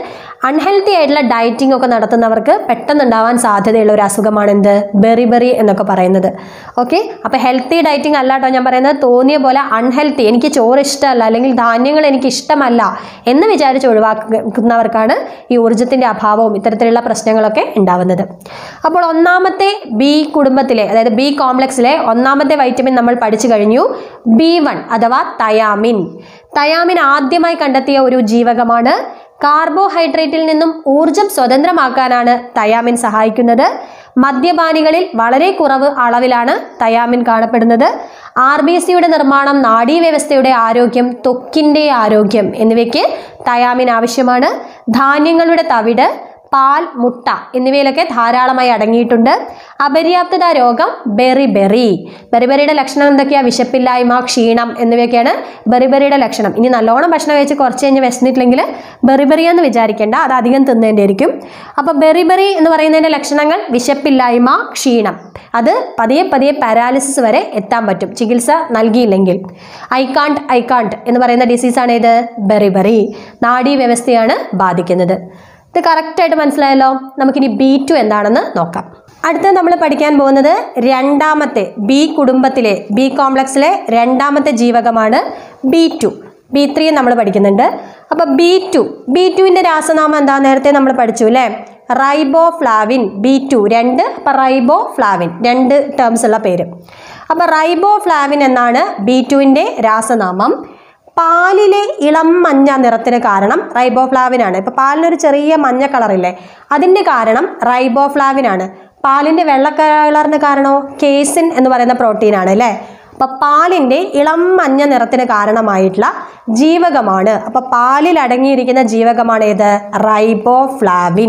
അൺഹെൽത്തി ആയിട്ടുള്ള ഡയറ്റിംഗ് ഒക്കെ നടത്തുന്നവർക്ക് പെട്ടെന്നുണ്ടാവാൻ സാധ്യതയുള്ള ഒരു അസുഖമാണ് എന്ത് ബെറിബെറി എന്നൊക്കെ പറയുന്നത് ഓക്കെ അപ്പോൾ ഹെൽത്തി ഡയറ്റിംഗ് അല്ല കേട്ടോ ഞാൻ പറയുന്നത് തോന്നിയ പോലെ അൺഹെൽത്തി എനിക്ക് ചോറ് ഇഷ്ടമല്ല അല്ലെങ്കിൽ ധാന്യങ്ങൾ എനിക്ക് ഇഷ്ടമല്ല എന്ന് വിചാരിച്ച് ഒഴിവാക്കുന്നവർക്കാണ് ഈ ഊർജ്ജത്തിൻ്റെ അഭാവവും ഇത്തരത്തിലുള്ള പ്രശ്നങ്ങളൊക്കെ ഉണ്ടാവുന്നത് അപ്പോൾ ഒന്നാമത്തെ ബി കുടുംബത്തിലെ അതായത് ബി കോംപ്ലക്സിലെ ഒന്നാമത്തെ വൈറ്റമിൻ നമ്മൾ പഠിച്ചു കഴിഞ്ഞു ബി വൺ അഥവാ തയാമിൻ തയാമിൻ ആദ്യമായി കണ്ടെത്തിയ ഒരു ജീവകമാണ് കാർബോഹൈഡ്രേറ്റിൽ നിന്നും ഊർജം സ്വതന്ത്രമാക്കാനാണ് തയാമിൻ സഹായിക്കുന്നത് മദ്യപാനികളിൽ വളരെ കുറവ് അളവിലാണ് തയാമിൻ കാണപ്പെടുന്നത് ആർ ബി സിയുടെ നിർമ്മാണം നാഡീവ്യവസ്ഥയുടെ ആരോഗ്യം ത്വക്കിൻ്റെ ആരോഗ്യം എന്നിവയ്ക്ക് തയാമിൻ ആവശ്യമാണ് ധാന്യങ്ങളുടെ തവിട് പാൽ മുട്ട എന്നിവയിലൊക്കെ ധാരാളമായി അടങ്ങിയിട്ടുണ്ട് അപര്യാപ്തത രോഗം ബെറിബെറി ബെറിബെറിയുടെ ലക്ഷണം എന്തൊക്കെയാ വിശപ്പില്ലായ്മ ക്ഷീണം എന്നിവയൊക്കെയാണ് ബെറിബെറിയുടെ ലക്ഷണം ഇനി നല്ലോണം ഭക്ഷണം കഴിച്ച് കുറച്ച് കഴിഞ്ഞ് വിശന്നിട്ടില്ലെങ്കിൽ ബെറിബെറി എന്ന് വിചാരിക്കേണ്ട അത് അധികം തിന്നേണ്ടി ആയിരിക്കും അപ്പോൾ ബെറിബെറി എന്ന് പറയുന്നതിൻ്റെ ലക്ഷണങ്ങൾ വിശപ്പില്ലായ്മ ക്ഷീണം അത് പതിയെ പതിയെ പാരാലിസിസ് വരെ എത്താൻ പറ്റും ചികിത്സ നൽകിയില്ലെങ്കിൽ ഐക്കാണ്ട് ഐക്കാണ്ട് എന്ന് പറയുന്ന ഡിസീസാണ് ഇത് ബെറിബെറി നാഡീവ്യവസ്ഥയാണ് ബാധിക്കുന്നത് ഇത് കറക്റ്റായിട്ട് മനസ്സിലായല്ലോ നമുക്കിനി ബി ടു എന്താണെന്ന് നോക്കാം അടുത്ത നമ്മൾ പഠിക്കാൻ പോകുന്നത് രണ്ടാമത്തെ ബി കുടുംബത്തിലെ ബി കോംപ്ലക്സിലെ രണ്ടാമത്തെ ജീവകമാണ് ബി ടു ബി ത്രീ നമ്മൾ പഠിക്കുന്നുണ്ട് അപ്പോൾ ബി ടു ബി ടുവിൻ്റെ രാസനാമം എന്താ നേരത്തെ നമ്മൾ പഠിച്ചു അല്ലേ റൈബോ ഫ്ലാവിൻ ബി ടു രണ്ട് അപ്പോൾ റൈബോ ഫ്ലാവിൻ രണ്ട് ടേംസ് ഉള്ള പേര് അപ്പോൾ റൈബോ ഫ്ലാവിൻ എന്നാണ് ബി ടുവിൻ്റെ രാസനാമം പാലിലെ ഇളം മഞ്ഞ നിറത്തിന് കാരണം റൈബോഫ്ലാവിനാണ് ഇപ്പൊ പാലിനൊരു ചെറിയ മഞ്ഞ കളറില്ലേ അതിന്റെ കാരണം റൈബോഫ്ലാവിനാണ് പാലിന്റെ വെള്ള കളറിന് കാരണോ കേസിൻ എന്ന് പറയുന്ന പ്രോട്ടീനാണ് അല്ലേ അപ്പൊ പാലിന്റെ ഇളം മഞ്ഞ നിറത്തിന് കാരണമായിട്ടുള്ള ജീവകമാണ് അപ്പൊ പാലിൽ അടങ്ങിയിരിക്കുന്ന ജീവകമാണ് ഏത് റൈബോഫ്ലാവിൻ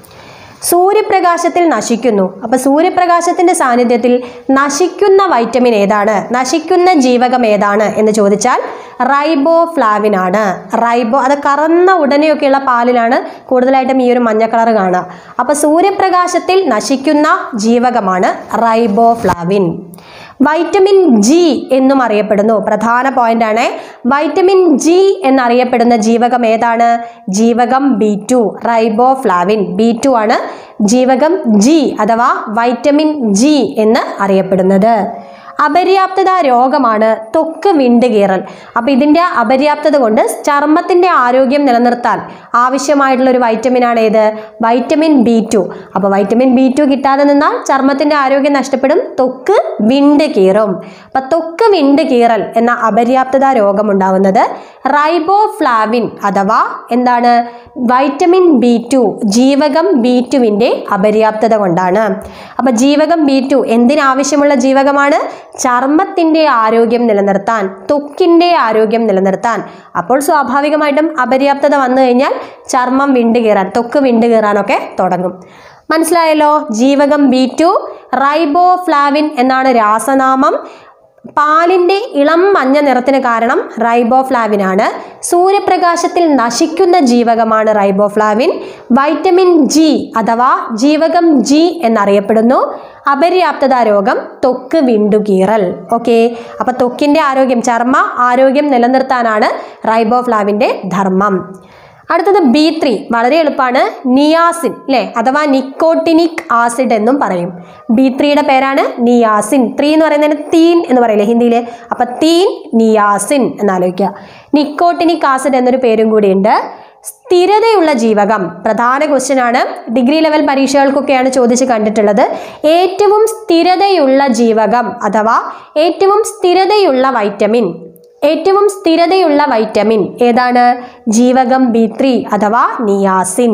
സൂര്യപ്രകാശത്തിൽ നശിക്കുന്നു അപ്പൊ സൂര്യപ്രകാശത്തിന്റെ സാന്നിധ്യത്തിൽ നശിക്കുന്ന വൈറ്റമിൻ ഏതാണ് നശിക്കുന്ന ജീവകം ഏതാണ് എന്ന് ചോദിച്ചാൽ റൈബോ ഫ്ലാവിൻ ആണ് റൈബോ അത് കറന്ന ഉടനെയൊക്കെയുള്ള പാലിലാണ് കൂടുതലായിട്ടും ഈ ഒരു മഞ്ഞ കളർ കാണുക അപ്പൊ സൂര്യപ്രകാശത്തിൽ നശിക്കുന്ന ജീവകമാണ് റൈബോ ഫ്ലാവിൻ വൈറ്റമിൻ ജി എന്നും അറിയപ്പെടുന്നു പ്രധാന പോയിന്റ് ആണ് വൈറ്റമിൻ ജി എന്നറിയപ്പെടുന്ന ജീവകം ഏതാണ് ജീവകം B two riboflavin B two ആണ് ജീവകം ജി അഥവാ വൈറ്റമിൻ ജി എന്ന് അറിയപ്പെടുന്നത് അപര്യാപ്തത രോഗമാണ് ത്വക്ക് വിണ്ടുകീറൽ അപ്പോൾ ഇതിൻ്റെ അപര്യാപ്തത കൊണ്ട് ചർമ്മത്തിൻ്റെ ആരോഗ്യം നിലനിർത്താൻ ആവശ്യമായിട്ടുള്ള ഒരു വൈറ്റമിനാണ് ഏത് വൈറ്റമിൻ ബി ടു അപ്പോൾ വൈറ്റമിൻ ബി ടു കിട്ടാതെ നിന്നാൽ ചർമ്മത്തിൻ്റെ ആരോഗ്യം നഷ്ടപ്പെടും ത്വക്ക് വിണ്ട് കീറും അപ്പം ത്വക്ക് വിണ്ട് കീറൽ എന്ന അപര്യാപ്തത രോഗമുണ്ടാവുന്നത് റൈബോഫ്ലാവിൻ അഥവാ എന്താണ് വൈറ്റമിൻ ബി ടു ജീവകം ബി ടുവിൻ്റെ അപര്യാപ്തത കൊണ്ടാണ് അപ്പം ജീവകം ബി ടു എന്തിനാവശ്യമുള്ള ജീവകമാണ് ചർമ്മത്തിൻ്റെ ആരോഗ്യം നിലനിർത്താൻ ത്വക്കിൻ്റെ ആരോഗ്യം നിലനിർത്താൻ അപ്പോൾ സ്വാഭാവികമായിട്ടും അപര്യാപ്തത വന്നു കഴിഞ്ഞാൽ ചർമ്മം വിണ്ടുകീറാൻ ത്വക്ക് വിണ്ടുകീറാനൊക്കെ തുടങ്ങും മനസ്സിലായല്ലോ ജീവകം ബി ടു റൈബോഫ്ലാവിൻ എന്നാണ് രാസനാമം പാലിന്റെ ഇളം മഞ്ഞ നിറത്തിന് കാരണം റൈബോഫ്ലാവിൻ ആണ് സൂര്യപ്രകാശത്തിൽ നശിക്കുന്ന ജീവകമാണ് റൈബോഫ്ലാവിൻ വൈറ്റമിൻ ജി അഥവാ ജീവകം ജി എന്നറിയപ്പെടുന്നു അപര്യാപ്തത രോഗം ത്വക്ക് വിണ്ടുകീറൽ ഓക്കെ അപ്പൊ ത്വക്കിന്റെ ആരോഗ്യം ചർമ്മ ആരോഗ്യം നിലനിർത്താനാണ് റൈബോഫ്ലാവിന്റെ ധർമ്മം അടുത്തത് ബി ത്രീ വളരെ എളുപ്പമാണ് നിയാസിൻ അല്ലേ അഥവാ നിക്കോട്ടിനിക് ആസിഡ് എന്നും പറയും ബി ത്രീയുടെ പേരാണ് നിയാസിൻ ത്രീ എന്ന് പറയുന്നതിന് തീൻ എന്ന് പറയില്ലേ ഹിന്ദിയിൽ അപ്പൊ തീൻ നിയാസിൻ എന്നാലോചിക്കുക നിക്കോട്ടിനിക് ആസിഡ് എന്നൊരു പേരും കൂടിയുണ്ട് സ്ഥിരതയുള്ള ജീവകം പ്രധാന ക്വസ്റ്റ്യൻ ആണ് ഡിഗ്രി ലെവൽ പരീക്ഷകൾക്കൊക്കെയാണ് ചോദിച്ച് കണ്ടിട്ടുള്ളത് ഏറ്റവും സ്ഥിരതയുള്ള ജീവകം അഥവാ ഏറ്റവും സ്ഥിരതയുള്ള വൈറ്റമിൻ ഏറ്റവും സ്ഥിരതയുള്ള വൈറ്റമിൻ ഏതാണ് ജീവകം ബി ത്രീ അഥവാ നിയാസിൻ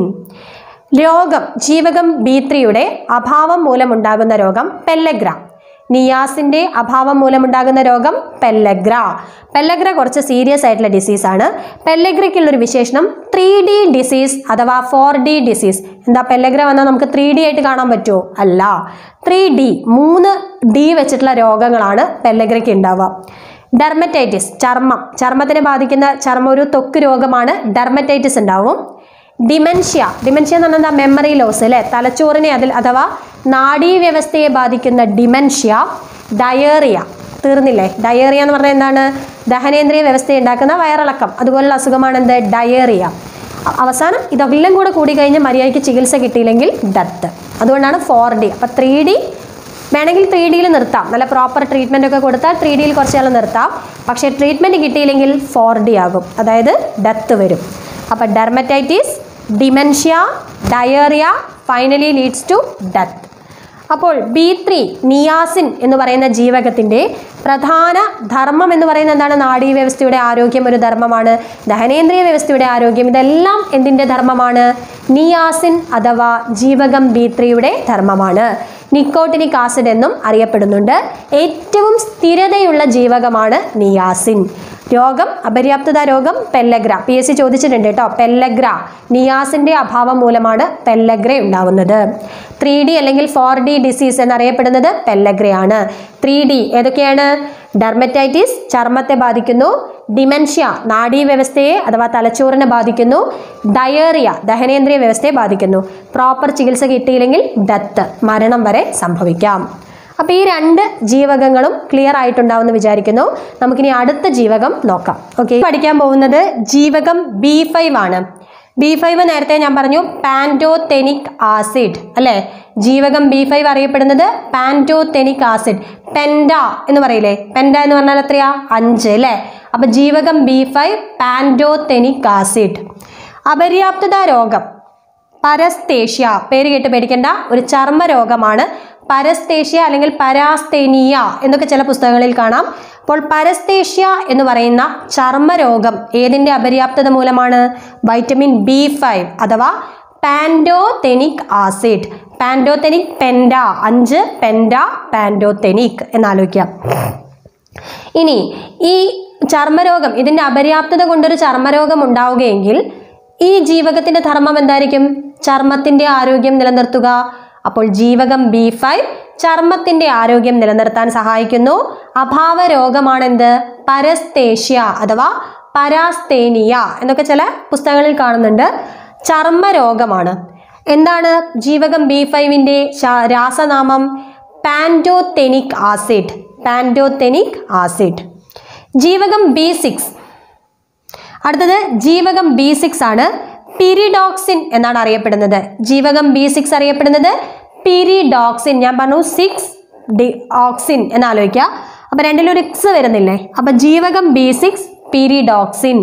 രോഗം ജീവകം ബി ത്രീയുടെ അഭാവം മൂലമുണ്ടാകുന്ന രോഗം പെല്ലഗ്ര നിയാസിന്റെ അഭാവം മൂലമുണ്ടാകുന്ന രോഗം പെല്ലഗ്ര പെല്ലഗ്ര കുറച്ച് സീരിയസ് ആയിട്ടുള്ള ഡിസീസാണ് പെല്ലഗ്രയ്ക്കുള്ളൊരു വിശേഷണം ത്രീ ഡി ഡിസീസ് അഥവാ ഫോർ ഡി ഡിസീസ് എന്താ പെല്ലഗ്ര വന്നാൽ നമുക്ക് ത്രീ ഡി ആയിട്ട് കാണാൻ പറ്റുമോ അല്ല ത്രീ ഡി മൂന്ന് ഡി വെച്ചിട്ടുള്ള രോഗങ്ങളാണ് പെല്ലഗ്രയ്ക്ക് ഉണ്ടാവുക ഡെർമറ്റൈറ്റിസ് ചർമ്മം ചർമ്മത്തിനെ ബാധിക്കുന്ന ചർമ്മ ഒരു ത്വക്ക് രോഗമാണ് ഡെർമറ്റൈറ്റിസ് ഉണ്ടാവും ഡിമെൻഷ്യ ഡിമെൻഷ്യ എന്ന് പറഞ്ഞാൽ മെമ്മറി ലോസ് അല്ലേ തലച്ചോറിനെ അതിൽ അഥവാ നാഡീവ്യവസ്ഥയെ ബാധിക്കുന്ന ഡിമെൻഷ്യ ഡയേറിയ തീർന്നില്ലേ ഡയേറിയ എന്ന് പറഞ്ഞാൽ എന്താണ് ദഹനേന്ദ്രിയ വ്യവസ്ഥയെ ഉണ്ടാക്കുന്ന വയറിളക്കം അതുപോലുള്ള അസുഖമാണ് എന്ത് ഡയേറിയ അ- അവസാനം ഇതെല്ലാം കൂടെ കൂടി കഴിഞ്ഞ് മര്യാദയ്ക്ക് ചികിത്സ കിട്ടിയില്ലെങ്കിൽ ഡെത്ത് അതുകൊണ്ടാണ് ഫോർ ഡി അപ്പോൾ ത്രീ ഡി വേണമെങ്കിൽ ത്രീ ഡിയിൽ നിർത്താം നല്ല പ്രോപ്പർ ട്രീറ്റ്മെൻ്റ് ഒക്കെ കൊടുത്താൽ ത്രീ ഡിയിൽ കുറച്ച് നാൾ നിർത്താം പക്ഷേ ട്രീറ്റ്മെൻറ്റ് കിട്ടിയില്ലെങ്കിൽ ഫോർ ഡി ആകും അതായത് ഡെത്ത് വരും അപ്പോൾ dermatitis dementia diarrhoea finally leads to death അപ്പോൾ ബി ത്രീ നിയാസിൻ എന്ന് പറയുന്ന ജീവകത്തിൻ്റെ പ്രധാന ധർമ്മം എന്ന് പറയുന്നത് എന്താണ് നാഡീവ്യവസ്ഥയുടെ ആരോഗ്യം ഒരു ധർമ്മമാണ് ദഹനേന്ദ്രിയ വ്യവസ്ഥയുടെ ആരോഗ്യം ഇതെല്ലാം എന്തിൻ്റെ ധർമ്മമാണ് നിയാസിൻ അഥവാ ജീവകം ബി ത്രീയുടെ ധർമ്മമാണ് നിക്കോട്ടിനിക് ആസിഡ് എന്നും അറിയപ്പെടുന്നുണ്ട് ഏറ്റവും സ്ഥിരതയുള്ള ജീവകമാണ് നിയാസിൻ രോഗം അപര്യാപ്തത രോഗം പെല്ലഗ്ര പി എസ് സി ചോദിച്ചിട്ടുണ്ട് കേട്ടോ പെല്ലഗ്ര നിയാസിന്റെ അഭാവം മൂലമാണ് പെല്ലഗ്ര ഉണ്ടാവുന്നത് ത്രീ ഡി അല്ലെങ്കിൽ ഫോർ ഡി ഡിസീസ് എന്നറിയപ്പെടുന്നത് പെല്ലഗ്രയാണ് ത്രീ ഡി ഏതൊക്കെയാണ് ഡെർമറ്റൈറ്റിസ് ചർമ്മത്തെ ബാധിക്കുന്നു ഡിമെൻഷ്യ നാഡീവ്യവസ്ഥയെ അഥവാ തലച്ചോറിനെ ബാധിക്കുന്നു ഡയേറിയ ദഹനേന്ദ്രിയ വ്യവസ്ഥയെ ബാധിക്കുന്നു പ്രോപ്പർ ചികിത്സ കിട്ടിയില്ലെങ്കിൽ ഡെത്ത് മരണം വരെ സംഭവിക്കാം അപ്പോൾ ഈ രണ്ട് ജീവകങ്ങളും ക്ലിയർ ആയിട്ടുണ്ടാവുമെന്ന് വിചാരിക്കുന്നു നമുക്കിനി അടുത്ത ജീവകം നോക്കാം ഓക്കെ പഠിക്കാൻ പോകുന്നത് ജീവകം ബി ഫൈവ് ആണ് ബി ഫൈവ് നേരത്തെ ഞാൻ പറഞ്ഞു പാൻറ്റോതെനിക് ആസിഡ് അല്ലേ ജീവകം ബി ഫൈവ് അറിയപ്പെടുന്നത് പാൻറ്റോതെനിക് ആസിഡ് പെൻഡ എന്ന് പറയില്ലേ പെൻഡ എന്ന് പറഞ്ഞാൽ എത്രയാ അഞ്ച് അല്ലേ അപ്പൊ ജീവകം ബി ഫൈവ് പാൻറ്റോതെനിക് ആസിഡ് അപര്യാപ്തത രോഗം പരസ്തേഷ്യ പേര് കേട്ട് പേടിക്കേണ്ട ഒരു ചർമ്മ രോഗമാണ് പരസ്തേഷ്യ അല്ലെങ്കിൽ പരാസ്തേനിയ എന്നൊക്കെ ചില പുസ്തകങ്ങളിൽ കാണാം അപ്പോൾ പരസ്തേഷ്യ എന്ന് പറയുന്ന ചർമ്മരോഗം ഏതിൻ്റെ അപര്യാപ്തത മൂലമാണ് വൈറ്റമിൻ ബി ഫൈവ് അഥവാ പാൻഡോതെനിക് ആസിഡ് പാൻഡോതെനിക് പെൻഡ അഞ്ച് പെൻഡ പാൻഡോതെനിക് എന്നാലോചിക്കാം ഇനി ഈ ചർമ്മരോഗം ഇതിൻ്റെ അപര്യാപ്തത കൊണ്ടൊരു ചർമ്മരോഗം ഉണ്ടാവുകയെങ്കിൽ ഈ ജീവകത്തിന്റെ ധർമ്മം എന്തായിരിക്കും ചർമ്മത്തിന്റെ ആരോഗ്യം നിലനിർത്തുക അപ്പോൾ ജീവകം ബി ഫൈവ് ചർമ്മത്തിന്റെ ആരോഗ്യം നിലനിർത്താൻ സഹായിക്കുന്നു അഭാവ രോഗമാണെന്ത് പരസ്തേഷ്യ അഥവാ പരാസ്തേനിയ എന്നൊക്കെ ചില പുസ്തകങ്ങളിൽ കാണുന്നുണ്ട് ചർമ്മരോഗമാണ് എന്താണ് ജീവകം ബി ഫൈവിൻ്റെ രാസനാമം പാൻറ്റോതെനിക് ആസിഡ് പാൻറ്റോതെനിക് ആസിഡ് ജീവകം ബി സിക്സ് അടുത്തത് ജീവകം ബി സിക്സ് ആണ് പിരിഡോക്സിൻ എന്നാണ് അറിയപ്പെടുന്നത് ജീവകം ബി സിക്സ് അറിയപ്പെടുന്നത് പിരിഡോക്സിൻ ഞാൻ പറഞ്ഞു സിക്സ് ഡി ഓക്സിൻ എന്ന് ആലോചിക്കുക അപ്പം രണ്ടിലൊരു എക്സ് വരുന്നില്ലേ അപ്പം ജീവകം B six pyridoxine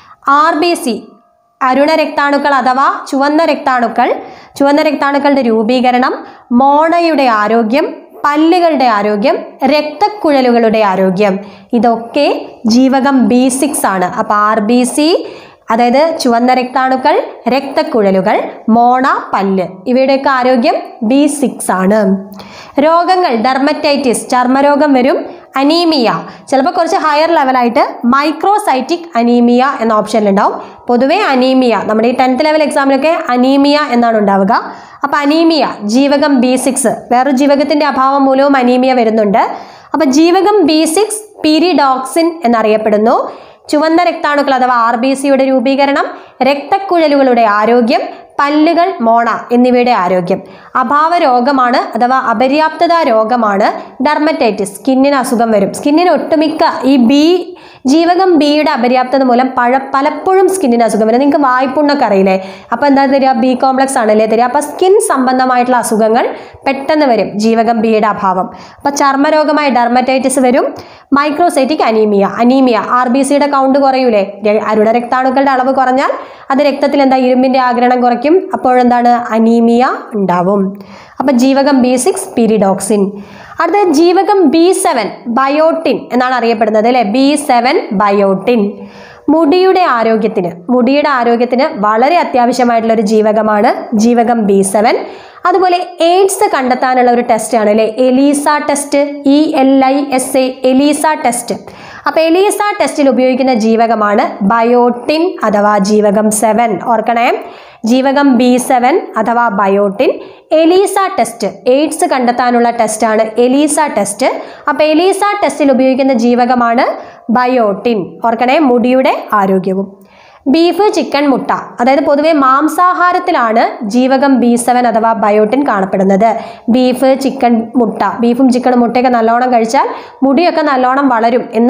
R B C അരുണ രക്താണുക്കൾ അഥവാ ചുവന്ന രക്താണുക്കൾ ചുവന്ന രക്താണുക്കളുടെ രൂപീകരണം മോണയുടെ ആരോഗ്യം പല്ലുകളുടെ ആരോഗ്യം രക്തക്കുഴലുകളുടെ ആരോഗ്യം ഇതൊക്കെ ജീവകം ബി സിക്സ് ആണ് അപ്പോൾ ആർ ബി സി അതായത് ചുവന്ന രക്താണുക്കൾ രക്തക്കുഴലുകൾ മോണ പല്ല് ഇവയുടെയൊക്കെ ആരോഗ്യം ബി സിക്സ് ആണ് രോഗങ്ങൾ ഡെർമറ്റൈറ്റിസ് ചർമ്മരോഗം വരും അനീമിയ ചിലപ്പോൾ കുറച്ച് ഹയർ ലെവലായിട്ട് മൈക്രോസൈറ്റിക് അനീമിയ എന്ന ഓപ്ഷനിലുണ്ടാവും പൊതുവേ അനീമിയ നമ്മുടെ ഈ ടെൻത്ത് ലെവൽ എക്സാമിലൊക്കെ അനീമിയ എന്നാണ് ഉണ്ടാവുക അപ്പോൾ അനീമിയ ജീവകം ബി സിക്സ് വേറൊരു ജീവകത്തിൻ്റെ അഭാവം മൂലവും അനീമിയ വരുന്നുണ്ട് അപ്പോൾ ജീവകം ബി സിക്സ് പീരിഡോക്സിൻ എന്നറിയപ്പെടുന്നു ചുവന്ന രക്താണുക്കൾ അഥവാ ആർ ബി സിയുടെ രൂപീകരണം രക്തക്കുഴലുകളുടെ ആരോഗ്യം പല്ലുകൾ മോണ എന്നിവയുടെ ആരോഗ്യം അഭാവ രോഗമാണ് അഥവാ അപര്യാപ്തത രോഗമാണ് ഡെർമറ്റൈറ്റിസ് സ്കിന്നിന് അസുഖം വരും സ്കിന്നിന് ഒട്ടുമിക്ക ഈ ബി ജീവകം ബിയുടെ അപര്യാപ്തത മൂലം പഴ പലപ്പോഴും സ്കിന്നിന് അസുഖം വരും നിങ്ങൾക്ക് വായ്പുണ്ണൊക്കെ അറിയില്ലേ അപ്പോൾ എന്താ തരിക ബി കോംപ്ലക്സ് ആണല്ലേ തരിക അപ്പോൾ സ്കിൻ സംബന്ധമായിട്ടുള്ള അസുഖങ്ങൾ പെട്ടെന്ന് വരും ജീവകം ബിയുടെ അഭാവം അപ്പോൾ ചർമ്മരോഗമായ ഡെർമറ്റൈറ്റിസ് വരും microcytic anaemia anaemia R B സിയുടെ കൗണ്ട് കുറയൂലേ ര- അരുണ രക്താണുക്കളുടെ അളവ് കുറഞ്ഞാൽ അത് രക്തത്തിൽ എന്താ ഇരുമ്പിന്റെ ആഗിരണം കുറയ്ക്കും അപ്പോഴെന്താണ് അനീമിയ ഉണ്ടാവും അപ്പം ജീവകം ബി സിക്സ് പീരിഡോക്സിൻ അടുത്ത ജീവകം ബി സെവൻ ബയോട്ടിൻ എന്നാണ് അറിയപ്പെടുന്നത് അല്ലേ ബി സെവൻ ബയോട്ടിൻ മുടിയുടെ ആരോഗ്യത്തിന് മുടിയുടെ ആരോഗ്യത്തിന് വളരെ അത്യാവശ്യമായിട്ടുള്ള ഒരു ജീവകമാണ് ജീവകം ബി സെവൻ അതുപോലെ എയ്ഡ്സ് കണ്ടെത്താനുള്ള ഒരു ടെസ്റ്റാണ് അല്ലേ ELISA test E L I S A ELISA test അപ്പോൾ എലീസ ടെസ്റ്റിൽ ഉപയോഗിക്കുന്ന ജീവകമാണ് ബയോട്ടിൻ അഥവാ ജീവകം സെവൻ ഓർക്കണേ ജീവകം ബി സെവൻ അഥവാ ബയോട്ടിൻ എലീസ ടെസ്റ്റ് എയ്ഡ്സ് കണ്ടെത്താനുള്ള ടെസ്റ്റാണ് എലീസ ടെസ്റ്റ് അപ്പോൾ എലീസ ടെസ്റ്റിൽ ഉപയോഗിക്കുന്ന ജീവകമാണ് ബയോട്ടിൻ ഓർക്കണേ മുടിയുടെ ആരോഗ്യവും ബീഫ് ചിക്കൻ മുട്ട അതായത് പൊതുവെ മാംസാഹാരത്തിലാണ് ജീവകം ബി സെവൻ അഥവാ ബയോട്ടിൻ കാണപ്പെടുന്നത് ബീഫ് ചിക്കൻ മുട്ട ബീഫും ചിക്കനും മുട്ടയൊക്കെ നല്ലോണം കഴിച്ചാൽ മുടിയൊക്കെ നല്ലോണം വളരും എന്ന്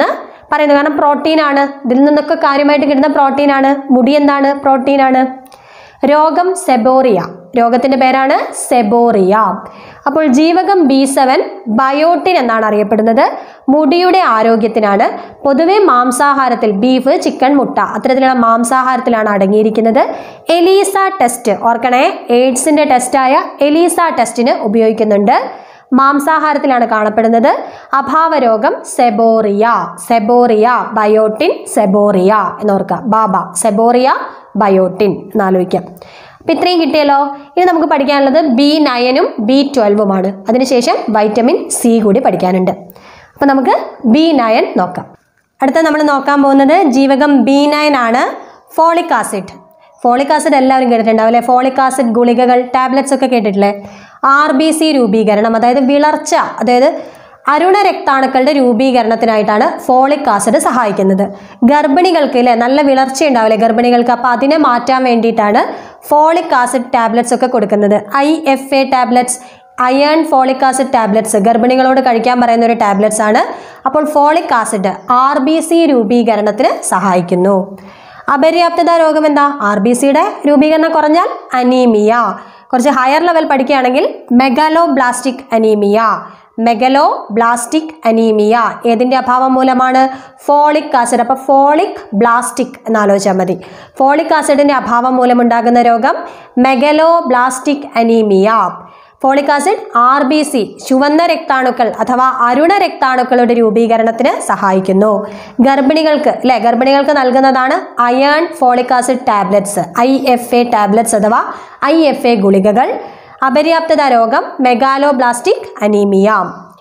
പറയുന്നത് കാരണം പ്രോട്ടീനാണ് ഇതിൽ നിന്നൊക്കെ കാര്യമായിട്ട് കിട്ടുന്ന പ്രോട്ടീനാണ് മുടി എന്താണ് പ്രോട്ടീനാണ് രോഗം സെബോറിയ രോഗത്തിന്റെ പേരാണ് സെബോറിയ അപ്പോൾ ജീവകം ബി സെവൻ ബയോട്ടിൻ എന്നാണ് അറിയപ്പെടുന്നത് മുടിയുടെ ആരോഗ്യത്തിനാണ് പൊതുവെ മാംസാഹാരത്തിൽ ബീഫ് ചിക്കൻ മുട്ട അത്തരത്തിലുള്ള മാംസാഹാരത്തിലാണ് അടങ്ങിയിരിക്കുന്നത് എലീസ ടെസ്റ്റ് ഓർക്കണേ എയ്ഡ്സിന്റെ ടെസ്റ്റായ എലീസ ടെസ്റ്റിന് ഉപയോഗിക്കുന്നുണ്ട് മാംസാഹാരത്തിലാണ് കാണപ്പെടുന്നത് അഭാവരോഗം സെബോറിയ സെബോറിയ ബയോട്ടിൻ സെബോറിയ എന്നോർക്കുക ബാബ സെബോറിയ ബയോട്ടിൻ എന്നാലോചിക്കാം അപ്പം ഇത്രയും കിട്ടിയല്ലോ ഇനി നമുക്ക് പഠിക്കാനുള്ളത് ബി നയനും ബി ട്വൽവുമാണ് അതിനുശേഷം വൈറ്റമിൻ സി കൂടി പഠിക്കാനുണ്ട് അപ്പം നമുക്ക് ബി നയൻ നോക്കാം അടുത്ത നമ്മൾ നോക്കാൻ പോകുന്നത് ജീവകം ബി നയൻ ആണ് ഫോളിക് ആസിഡ് ഫോളിക് ആസിഡ് എല്ലാവരും കേട്ടിട്ടുണ്ടാവും അല്ലേ ഫോളിക് ആസിഡ് ഗുളികകൾ ടാബ്ലറ്റ്സ് ഒക്കെ കേട്ടിട്ടില്ലേ ആർ ബി സി രൂപീകരണം അതായത് വിളർച്ച അതായത് അരുണ രക്താണുക്കളുടെ രൂപീകരണത്തിനായിട്ടാണ് ഫോളിക് ആസിഡ് സഹായിക്കുന്നത് ഗർഭിണികൾക്ക് അല്ലേ നല്ല വിളർച്ച ഉണ്ടാവില്ലേ ഗർഭിണികൾക്ക് അപ്പോൾ അതിനെ മാറ്റാൻ വേണ്ടിയിട്ടാണ് ഫോളിക് ആസിഡ് ടാബ്ലറ്റ്സ് ഒക്കെ കൊടുക്കുന്നത് I F A tablets iron folic acid tablets ഗർഭിണികളോട് കഴിക്കാൻ പറയുന്ന ഒരു ടാബ്ലറ്റ്സ് ആണ് അപ്പോൾ folic acid R B C രൂപീകരണത്തിന് സഹായിക്കുന്നു അപര്യാപ്തത രോഗം എന്താ ആർ ബി സിയുടെ രൂപീകരണം കുറഞ്ഞാൽ അനീമിയ കുറച്ച് ഹയർ ലെവൽ പഠിക്കുകയാണെങ്കിൽ megaloblastic anaemia megaloblastic anaemia ഏതിൻ്റെ അഭാവം മൂലമാണ് ഫോളിക് ആസിഡ് അപ്പോൾ ഫോളിക് ബ്ലാസ്റ്റിക് എന്നാലോചിച്ചാൽ മതി ഫോളിക് ആസിഡിൻ്റെ അഭാവം മൂലമുണ്ടാകുന്ന രോഗം megaloblastic anaemia folic acid R B C ചുവന്ന രക്താണുക്കൾ അഥവാ അരുണ രക്താണുക്കളുടെ രൂപീകരണത്തിന് സഹായിക്കുന്നു ഗർഭിണികൾക്ക് അല്ലെ ഗർഭിണികൾക്ക് നൽകുന്നതാണ് iron folic acid tablets I F A tablets അഥവാ ഐ എഫ് എ ഗുളികകൾ അപര്യാപ്തത രോഗം megaloblastic anaemia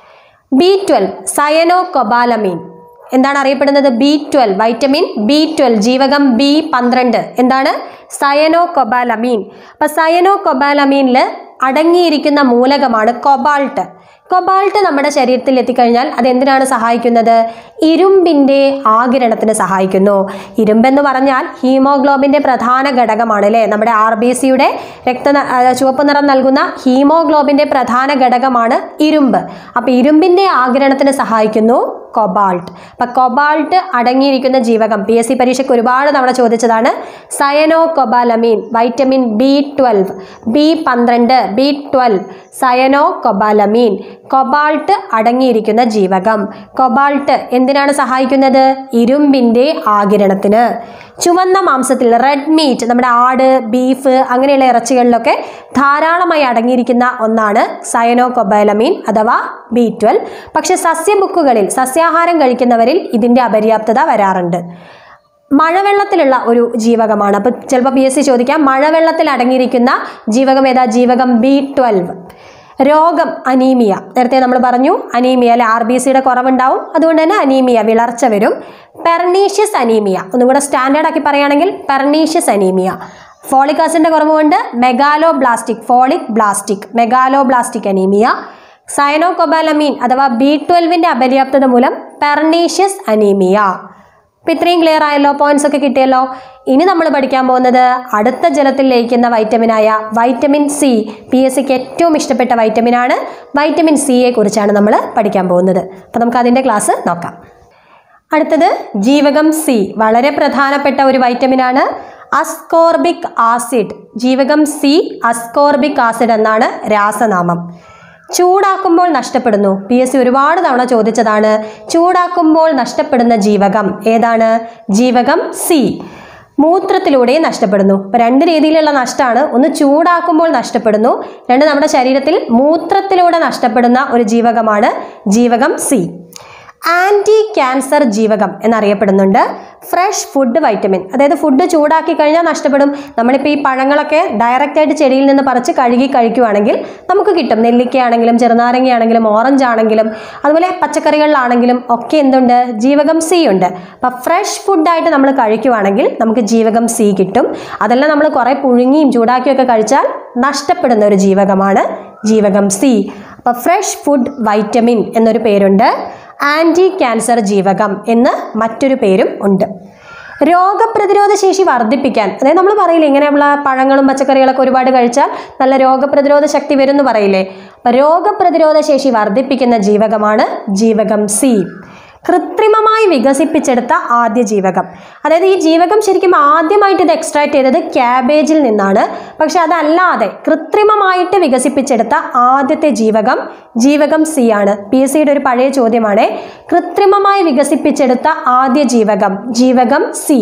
B twelve cyanocobalamin എന്താണ് അറിയപ്പെടുന്നത് B twelve vitamin B twelve ജീവകം ബി പന്ത്രണ്ട് എന്താണ് സയനോ കൊബാലമീൻ അപ്പം സയനോ കൊബാലമീനിൽ അടങ്ങിയിരിക്കുന്ന മൂലകമാണ് കൊബാൾട്ട് കൊബാൾട്ട് നമ്മുടെ ശരീരത്തിൽ എത്തിക്കഴിഞ്ഞാൽ അത് എന്തിനാണ് സഹായിക്കുന്നത് ഇരുമ്പിൻ്റെ ആകിരണത്തിന് സഹായിക്കുന്നു ഇരുമ്പെന്ന് പറഞ്ഞാൽ ഹീമോഗ്ലോബിൻ്റെ പ്രധാന ഘടകമാണ് അല്ലേ നമ്മുടെ ആർ ബി സിയുടെ രക്ത ചുവപ്പ് നിറം നൽകുന്ന ഹീമോഗ്ലോബിൻ്റെ പ്രധാന ഘടകമാണ് ഇരുമ്പ് അപ്പോൾ ഇരുമ്പിൻ്റെ ആകിരണത്തിന് സഹായിക്കുന്നു കൊബാൾട്ട് അപ്പം കൊബാൾട്ട് അടങ്ങിയിരിക്കുന്ന ജീവകം പി എസ് സി പരീക്ഷയ്ക്ക് ഒരുപാട് തവണ ചോദിച്ചതാണ് cyanocobalamin vitamin B twelve B പന്ത്രണ്ട് B twelve cyanocobalamin cobalt അടങ്ങിയിരിക്കുന്ന ജീവകം കൊബാൾട്ട് എന്തിനാണ് സഹായിക്കുന്നത് ഇരുമ്പിൻ്റെ ആകിരണത്തിന് ചുവന്ന മാംസത്തിൽ റെഡ് മീറ്റ് നമ്മുടെ ആട് ബീഫ് അങ്ങനെയുള്ള ഇറച്ചികളിലൊക്കെ ധാരാളമായി അടങ്ങിയിരിക്കുന്ന ഒന്നാണ് സയനോ കൊബാലമീൻ അഥവാ ബി ട്വൽവ് പക്ഷെ സസ്യബുക്കുകളിൽ സസ്യാഹാരം കഴിക്കുന്നവരിൽ ഇതിൻ്റെ അപര്യാപ്തത വരാറുണ്ട് മഴവെള്ളത്തിലുള്ള ഒരു ജീവകമാണ് അപ്പോൾ ചിലപ്പോൾ പി എസ് സി ചോദിക്കാം മഴവെള്ളത്തിൽ അടങ്ങിയിരിക്കുന്ന ജീവകം ഏതാ ജീവകം ബി ട്വൽവ് രോഗം അനീമിയ നേരത്തെ നമ്മൾ പറഞ്ഞു അനീമിയ അല്ലെ ആർ ബി സിയുടെ കുറവുണ്ടാവും അതുകൊണ്ട് തന്നെ അനീമിയ വിളർച്ച വരും പെർണീഷ്യസ് അനീമിയ ഒന്നും കൂടെ സ്റ്റാൻഡേർഡ് ആക്കി പറയുകയാണെങ്കിൽ പെർണീഷ്യസ് അനീമിയ ഫോളിക് ആസിഡിന്റെ കുറവ് കൊണ്ട് megaloblastic folic blastic megaloblastic anaemia cyanocobalamin അഥവാ ബി ട്വൽവിന്റെ അപര്യാപ്തത മൂലം പെർണീഷ്യസ് അനീമിയ അപ്പം ഇത്രയും ക്ലിയർ ആയല്ലോ പോയിന്റ്സ് ഒക്കെ കിട്ടിയല്ലോ ഇനി നമ്മൾ പഠിക്കാൻ പോകുന്നത് അടുത്ത ജലത്തിൽ ലയിക്കുന്ന വൈറ്റമിനായ വൈറ്റമിൻ സി പി എസ് സിക്ക് ഏറ്റവും ഇഷ്ടപ്പെട്ട വൈറ്റമിനാണ് വൈറ്റമിൻ സിയെ കുറിച്ചാണ് നമ്മൾ പഠിക്കാൻ പോകുന്നത് അപ്പം നമുക്ക് അതിൻ്റെ ക്ലാസ് നോക്കാം അടുത്തത് ജീവകം സി വളരെ പ്രധാനപ്പെട്ട ഒരു വൈറ്റമിനാണ് അസ്കോർബിക് ആസിഡ് ജീവകം സി അസ്കോർബിക് ആസിഡ് എന്നാണ് രാസനാമം ചൂടാക്കുമ്പോൾ നഷ്ടപ്പെടുന്നു പി എസ് സി ഒരുപാട് തവണ ചോദിച്ചതാണ് ചൂടാക്കുമ്പോൾ നഷ്ടപ്പെടുന്ന ജീവകം ഏതാണ് ജീവകം സി മൂത്രത്തിലൂടെ നഷ്ടപ്പെടുന്നു അപ്പോൾ രണ്ട് രീതിയിലുള്ള നഷ്ടമാണ് ഒന്ന് ചൂടാക്കുമ്പോൾ നഷ്ടപ്പെടുന്നു രണ്ട് നമ്മുടെ ശരീരത്തിൽ മൂത്രത്തിലൂടെ നഷ്ടപ്പെടുന്ന ഒരു ജീവകമാണ് ജീവകം സി ആൻറ്റി ക്യാൻസർ ജീവകം എന്നറിയപ്പെടുന്നുണ്ട് ഫ്രഷ് ഫുഡ് വൈറ്റമിൻ അതായത് ഫുഡ് ചൂടാക്കി കഴിഞ്ഞാൽ നഷ്ടപ്പെടും നമ്മളിപ്പോൾ ഈ പഴങ്ങളൊക്കെ ഡയറക്റ്റ് ആയിട്ട് ചെടിയിൽ നിന്ന് പറിച്ച് കഴുകി കഴിക്കുവാണെങ്കിൽ നമുക്ക് കിട്ടും നെല്ലിക്കയാണെങ്കിലും ചെറുനാരങ്ങയാണെങ്കിലും ഓറഞ്ച് ആണെങ്കിലും അതുപോലെ പച്ചക്കറികളിലാണെങ്കിലും ഒക്കെ എന്തുണ്ട് ജീവകം സി ഉണ്ട് അപ്പം ഫ്രഷ് ഫുഡായിട്ട് നമ്മൾ കഴിക്കുവാണെങ്കിൽ നമുക്ക് ജീവകം സി കിട്ടും അതെല്ലാം നമ്മൾ കുറേ പുഴുങ്ങിയും ചൂടാക്കിയൊക്കെ കഴിച്ചാൽ നഷ്ടപ്പെടുന്ന ഒരു ജീവകമാണ് ജീവകം സി അപ്പോൾ ഫ്രഷ് ഫുഡ് വൈറ്റമിൻ എന്നൊരു പേരുണ്ട് ആൻറ്റി ക്യാൻസർ ജീവകം എന്ന് മറ്റൊരു പേരും ഉണ്ട് രോഗപ്രതിരോധ ശേഷി വർദ്ധിപ്പിക്കാൻ അതായത് നമ്മൾ പറയില്ലേ ഇങ്ങനെയുള്ള പഴങ്ങളും പച്ചക്കറികളൊക്കെ ഒരുപാട് കഴിച്ചാൽ നല്ല രോഗപ്രതിരോധ ശക്തി വരും എന്ന് പറയില്ലേ അപ്പം രോഗപ്രതിരോധ ശേഷി വർദ്ധിപ്പിക്കുന്ന ജീവകമാണ് ജീവകം സി കൃത്രിമമായി വികസിപ്പിച്ചെടുത്ത ആദ്യ ജീവകം അതായത് ഈ ജീവകം ശരിക്കും ആദ്യമായിട്ട് ഇത് എക്സ്ട്രാക്ട് ചെയ്തത് ക്യാബേജിൽ നിന്നാണ് പക്ഷെ അതല്ലാതെ കൃത്രിമമായിട്ട് വികസിപ്പിച്ചെടുത്ത ആദ്യത്തെ ജീവകം ജീവകം സി ആണ് പി എസ് സിയുടെ ഒരു പഴയ ചോദ്യമാണ് കൃത്രിമമായി വികസിപ്പിച്ചെടുത്ത ആദ്യ ജീവകം ജീവകം സി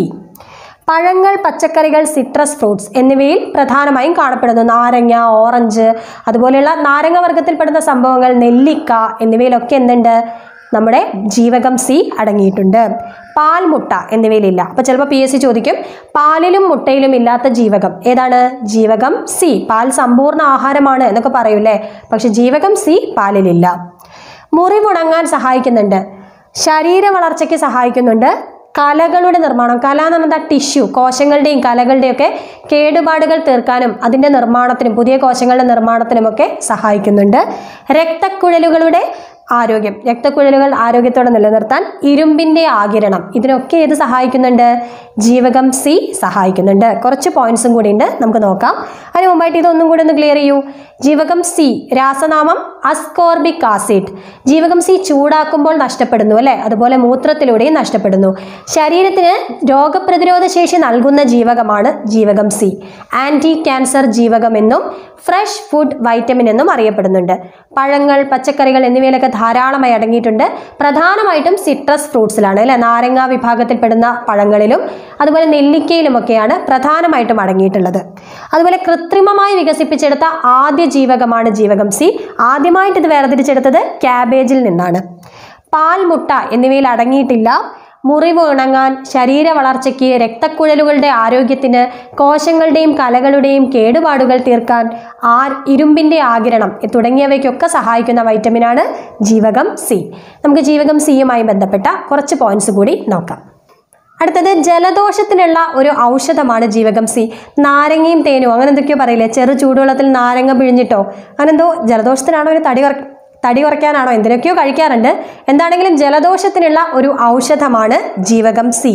പഴങ്ങൾ പച്ചക്കറികൾ സിട്രസ് ഫ്രൂട്ട്സ് എന്നിവയിൽ പ്രധാനമായും കാണപ്പെടുന്നു നാരങ്ങ ഓറഞ്ച് അതുപോലെയുള്ള നാരങ്ങ വർഗത്തിൽപ്പെടുന്ന സംഭവങ്ങൾ നെല്ലിക്ക എന്നിവയിലൊക്കെ എന്തുണ്ട് നമ്മുടെ ജീവകം സി അടങ്ങിയിട്ടുണ്ട് പാൽമുട്ട എന്നിവയിലില്ല അപ്പോൾ ചിലപ്പോൾ പി എസ് സി ചോദിക്കും പാലിലും മുട്ടയിലും ഇല്ലാത്ത ജീവകം ഏതാണ് ജീവകം സി പാൽ സമ്പൂർണ്ണ ആഹാരമാണ് എന്നൊക്കെ പറയൂലേ പക്ഷെ ജീവകം സി പാലിലില്ല മുറിവുണങ്ങാൻ സഹായിക്കുന്നുണ്ട് ശരീര വളർച്ചയ്ക്ക് സഹായിക്കുന്നുണ്ട് കലകളുടെ നിർമ്മാണം കല എന്ന് പറഞ്ഞാൽ ടിഷ്യൂ കോശങ്ങളുടെയും കലകളുടെയും ഒക്കെ കേടുപാടുകൾ തീർക്കാനും അതിൻ്റെ നിർമ്മാണത്തിനും പുതിയ കോശങ്ങളുടെ നിർമ്മാണത്തിനുമൊക്കെ സഹായിക്കുന്നുണ്ട് രക്തക്കുഴലുകളുടെ ആരോഗ്യം രക്തക്കുഴലുകൾ ആരോഗ്യത്തോടെ നിലനിർത്താൻ ഇരുമ്പിൻ്റെ ആകിരണം ഇതിനൊക്കെ ഏത് സഹായിക്കുന്നുണ്ട് ജീവകം സി സഹായിക്കുന്നുണ്ട് കുറച്ച് പോയിന്റ്സും കൂടി ഉണ്ട് നമുക്ക് നോക്കാം അതിന് മുമ്പായിട്ട് ഇതൊന്നും കൂടി ഒന്ന് ക്ലിയർ ചെയ്യൂ ജീവകം സി രാസനാമം അസ്കോർബിക് ആസിഡ് ജീവകം സി ചൂടാക്കുമ്പോൾ നഷ്ടപ്പെടുന്നു അല്ലേ അതുപോലെ മൂത്രത്തിലൂടെയും നഷ്ടപ്പെടുന്നു ശരീരത്തിന് രോഗപ്രതിരോധ ശേഷി നൽകുന്ന ജീവകമാണ് ജീവകം സി ആൻറ്റി ക്യാൻസർ ജീവകം എന്നും ഫ്രഷ് ഫുഡ് വൈറ്റമിൻ എന്നും അറിയപ്പെടുന്നുണ്ട് പഴങ്ങൾ പച്ചക്കറികൾ എന്നിവയിലൊക്കെ ധാരാളമായി അടങ്ങിയിട്ടുണ്ട് പ്രധാനമായിട്ടും സിട്രസ് ഫ്രൂട്ട്സിലാണ് അല്ലെ നാരങ്ങ വിഭാഗത്തിൽപ്പെടുന്ന പഴങ്ങളിലും അതുപോലെ നെല്ലിക്കയിലുമൊക്കെയാണ് പ്രധാനമായിട്ടും അടങ്ങിയിട്ടുള്ളത് അതുപോലെ കൃത്രിമമായി വികസിപ്പിച്ചെടുത്ത ആദ്യ ജീവകമാണ് ജീവകം സി ആദ്യമായിട്ട് ഇത് വേർതിരിച്ചെടുത്തത് ക്യാബേജിൽ നിന്നാണ് പാൽമുട്ട എന്നിവയിൽ അടങ്ങിയിട്ടില്ല മുറിവ് ഇണങ്ങാൻ ശരീര വളർച്ചയ്ക്ക് രക്തക്കുഴലുകളുടെ ആരോഗ്യത്തിന് കോശങ്ങളുടെയും കലകളുടെയും കേടുപാടുകൾ തീർക്കാൻ ആർ ഇരുമ്പിൻ്റെ ആകിരണം തുടങ്ങിയവയ്ക്കൊക്കെ സഹായിക്കുന്ന വൈറ്റമിനാണ് ജീവകം സി നമുക്ക് ജീവകം സിയുമായി ബന്ധപ്പെട്ട കുറച്ച് പോയിന്റ്സ് കൂടി നോക്കാം അടുത്തത് ജലദോഷത്തിനുള്ള ഒരു ഔഷധമാണ് ജീവകം സി നാരങ്ങയും തേനും അങ്ങനെ എന്തൊക്കെയോ പറയില്ലേ ചെറു ചൂടുവെള്ളത്തിൽ നാരങ്ങ പിഴിഞ്ഞിട്ടോ അങ്ങനെ എന്തോ ജലദോഷത്തിനാണോ ഒരു തടി കുറ തടി കുറയ്ക്കാനാണോ എന്തിനൊക്കെയോ കഴിക്കാറുണ്ട് എന്താണെങ്കിലും ജലദോഷത്തിനുള്ള ഒരു ഔഷധമാണ് ജീവകം സി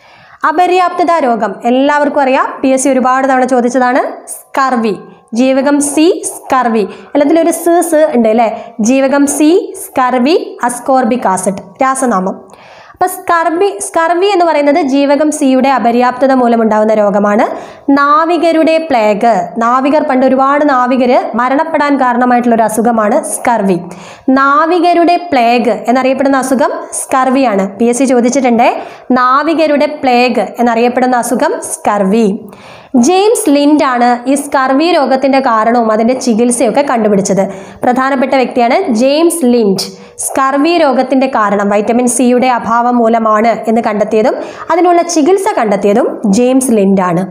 അപര്യാപ്തത രോഗം എല്ലാവർക്കും അറിയാം പി എസ് സി ഒരുപാട് തവണ ചോദിച്ചതാണ് സ്കർവി ജീവകം സി സ്കർവി എല്ലാത്തിലും ഒരു സ് സ് ഉണ്ട് അല്ലേ ജീവകം സി സ്കർവി അസ്കോർബിക് ആസിഡ് രാസനാമം അപ്പൊ സ്കർബി സ്കർവി എന്ന് പറയുന്നത് ജീവകം സിയുടെ അപര്യാപ്തത മൂലമുണ്ടാകുന്ന രോഗമാണ് നാവികരുടെ പ്ലേഗ് നാവികർ പണ്ട് ഒരുപാട് നാവികര് മരണപ്പെടാൻ കാരണമായിട്ടുള്ള ഒരു അസുഖമാണ് സ്കർവി നാവികരുടെ പ്ലേഗ് എന്നറിയപ്പെടുന്ന അസുഖം സ്കർവിയാണ് പി എസ് സി ചോദിച്ചിട്ടുണ്ട് നാവികരുടെ പ്ലേഗ് എന്നറിയപ്പെടുന്ന അസുഖം സ്കർവി ജെയിംസ് ലിൻഡ് ആണ് ഈ സ്കർവി രോഗത്തിന്റെ കാരണവും അതിന്റെ ചികിത്സയൊക്കെ കണ്ടുപിടിച്ചത് പ്രധാനപ്പെട്ട വ്യക്തിയാണ് ജെയിംസ് ലിൻഡ് സ്കർവി രോഗത്തിന്റെ കാരണം വൈറ്റമിൻ സിയുടെ അഭാവം മൂലമാണ് എന്ന് കണ്ടെത്തിയതും അതിനുള്ള ചികിത്സ കണ്ടെത്തിയതും ജെയിംസ് ലിൻഡ് ആണ്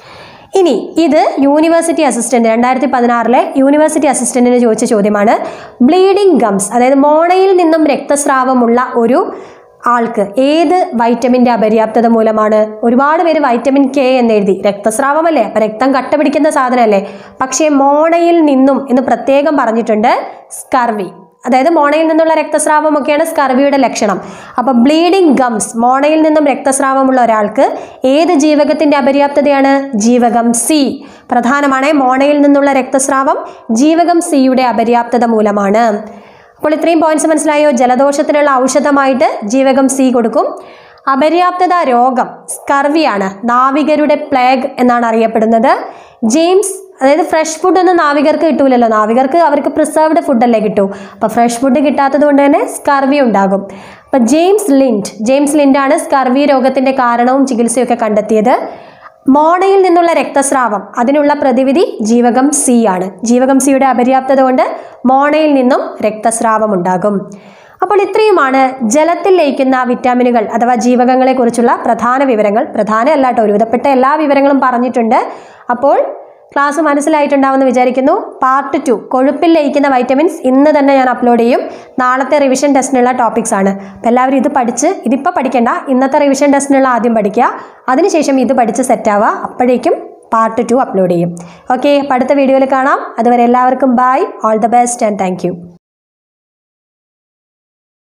ഇനി ഇത് യൂണിവേഴ്സിറ്റി അസിസ്റ്റന്റ് രണ്ടായിരത്തി പതിനാറിലെ യൂണിവേഴ്സിറ്റി അസിസ്റ്റന്റിന് ചോദിച്ച ചോദ്യമാണ് ബ്ലീഡിംഗ് ഗംസ് അതായത് മോണയിൽ നിന്നും രക്തസ്രാവമുള്ള ഒരു ആൾക്ക് ഏത് വൈറ്റമിൻ്റെ അപര്യാപ്തത മൂലമാണ് ഒരുപാട് പേര് വൈറ്റമിൻ കെ എന്ന് എഴുതി രക്തസ്രാവമല്ലേ അപ്പം രക്തം കട്ട പിടിക്കുന്ന സാധനമല്ലേ പക്ഷേ മോണയിൽ നിന്നും എന്ന് പ്രത്യേകം പറഞ്ഞിട്ടുണ്ട് സ്കർവി അതായത് മോണയിൽ നിന്നുള്ള രക്തസ്രാവമൊക്കെയാണ് സ്കർവിയുടെ ലക്ഷണം അപ്പോൾ ബ്ലീഡിംഗ് ഗംസ് മോണയിൽ നിന്നും രക്തസ്രാവമുള്ള ഒരാൾക്ക് ഏത് ജീവകത്തിന്റെ അപര്യാപ്തതയാണ് ജീവകം സി പ്രധാനമാണ് മോണയിൽ നിന്നുള്ള രക്തസ്രാവം ജീവകം സിയുടെ അപര്യാപ്തത മൂലമാണ് അപ്പോൾ ഇത്രയും പോയിന്റ്സ് മനസ്സിലായോ ജലദോഷത്തിനുള്ള ഔഷധമായിട്ട് ജീവകം സി കൊടുക്കും അപര്യാപ്തത രോഗം സ്കർവിയാണ് നാവികരുടെ പ്ലേഗ് എന്നാണ് അറിയപ്പെടുന്നത് ജെയിംസ് അതായത് ഫ്രഷ് ഫുഡ് ഒന്നും നാവികർക്ക് കിട്ടൂലല്ലോ നാവികർക്ക് അവർക്ക് പ്രിസർവ്ഡ് ഫുഡല്ലേ കിട്ടൂ അപ്പോൾ ഫ്രഷ് ഫുഡ് കിട്ടാത്തത് കൊണ്ട് തന്നെ സ്കർവി ഉണ്ടാകും അപ്പോൾ ജെയിംസ് ലിൻഡ് ജെയിംസ് ലിൻഡാണ് സ്കർവി രോഗത്തിന്റെ കാരണവും ചികിത്സയൊക്കെ കണ്ടെത്തിയത് മോണയിൽ നിന്നുള്ള രക്തസ്രാവം അതിനുള്ള പ്രതിവിധി ജീവകം സി ആണ് ജീവകം സിയുടെ അപര്യാപ്തത കൊണ്ട് മോണയിൽ നിന്നും രക്തസ്രാവം ഉണ്ടാകും അപ്പോൾ ഇത്രയുമാണ് ജലത്തിൽ ലയിക്കുന്ന വിറ്റാമിനുകൾ അഥവാ ജീവകങ്ങളെ കുറിച്ചുള്ള പ്രധാന വിവരങ്ങൾ പ്രധാന അല്ല കേട്ടോ ഒരുവിധപ്പെട്ട എല്ലാ വിവരങ്ങളും പറഞ്ഞിട്ടുണ്ട് അപ്പോൾ ക്ലാസ് മനസ്സിലായിട്ടുണ്ടാവുമെന്ന് വിചാരിക്കുന്നു പാർട്ട് ടു കൊഴുപ്പിൽ ലയിക്കുന്ന വൈറ്റമിൻസ് ഇന്ന് തന്നെ ഞാൻ അപ്ലോഡ് ചെയ്യും നാളത്തെ റിവിഷൻ ടെസ്റ്റിനുള്ള ടോപ്പിക്സ് ആണ് അപ്പോൾ എല്ലാവരും ഇത് പഠിച്ച് ഇതിപ്പോൾ പഠിക്കേണ്ട ഇന്നത്തെ റിവിഷൻ ടെസ്റ്റിനുള്ള ആദ്യം പഠിക്കുക അതിനുശേഷം ഇത് പഠിച്ച് സെറ്റാവുക അപ്പോഴേക്കും പാർട്ട് ടു അപ്ലോഡ് ചെയ്യും ഓക്കെ അപ്പോൾ അടുത്ത വീഡിയോയിൽ കാണാം അതുവരെ എല്ലാവർക്കും bye all the best and thank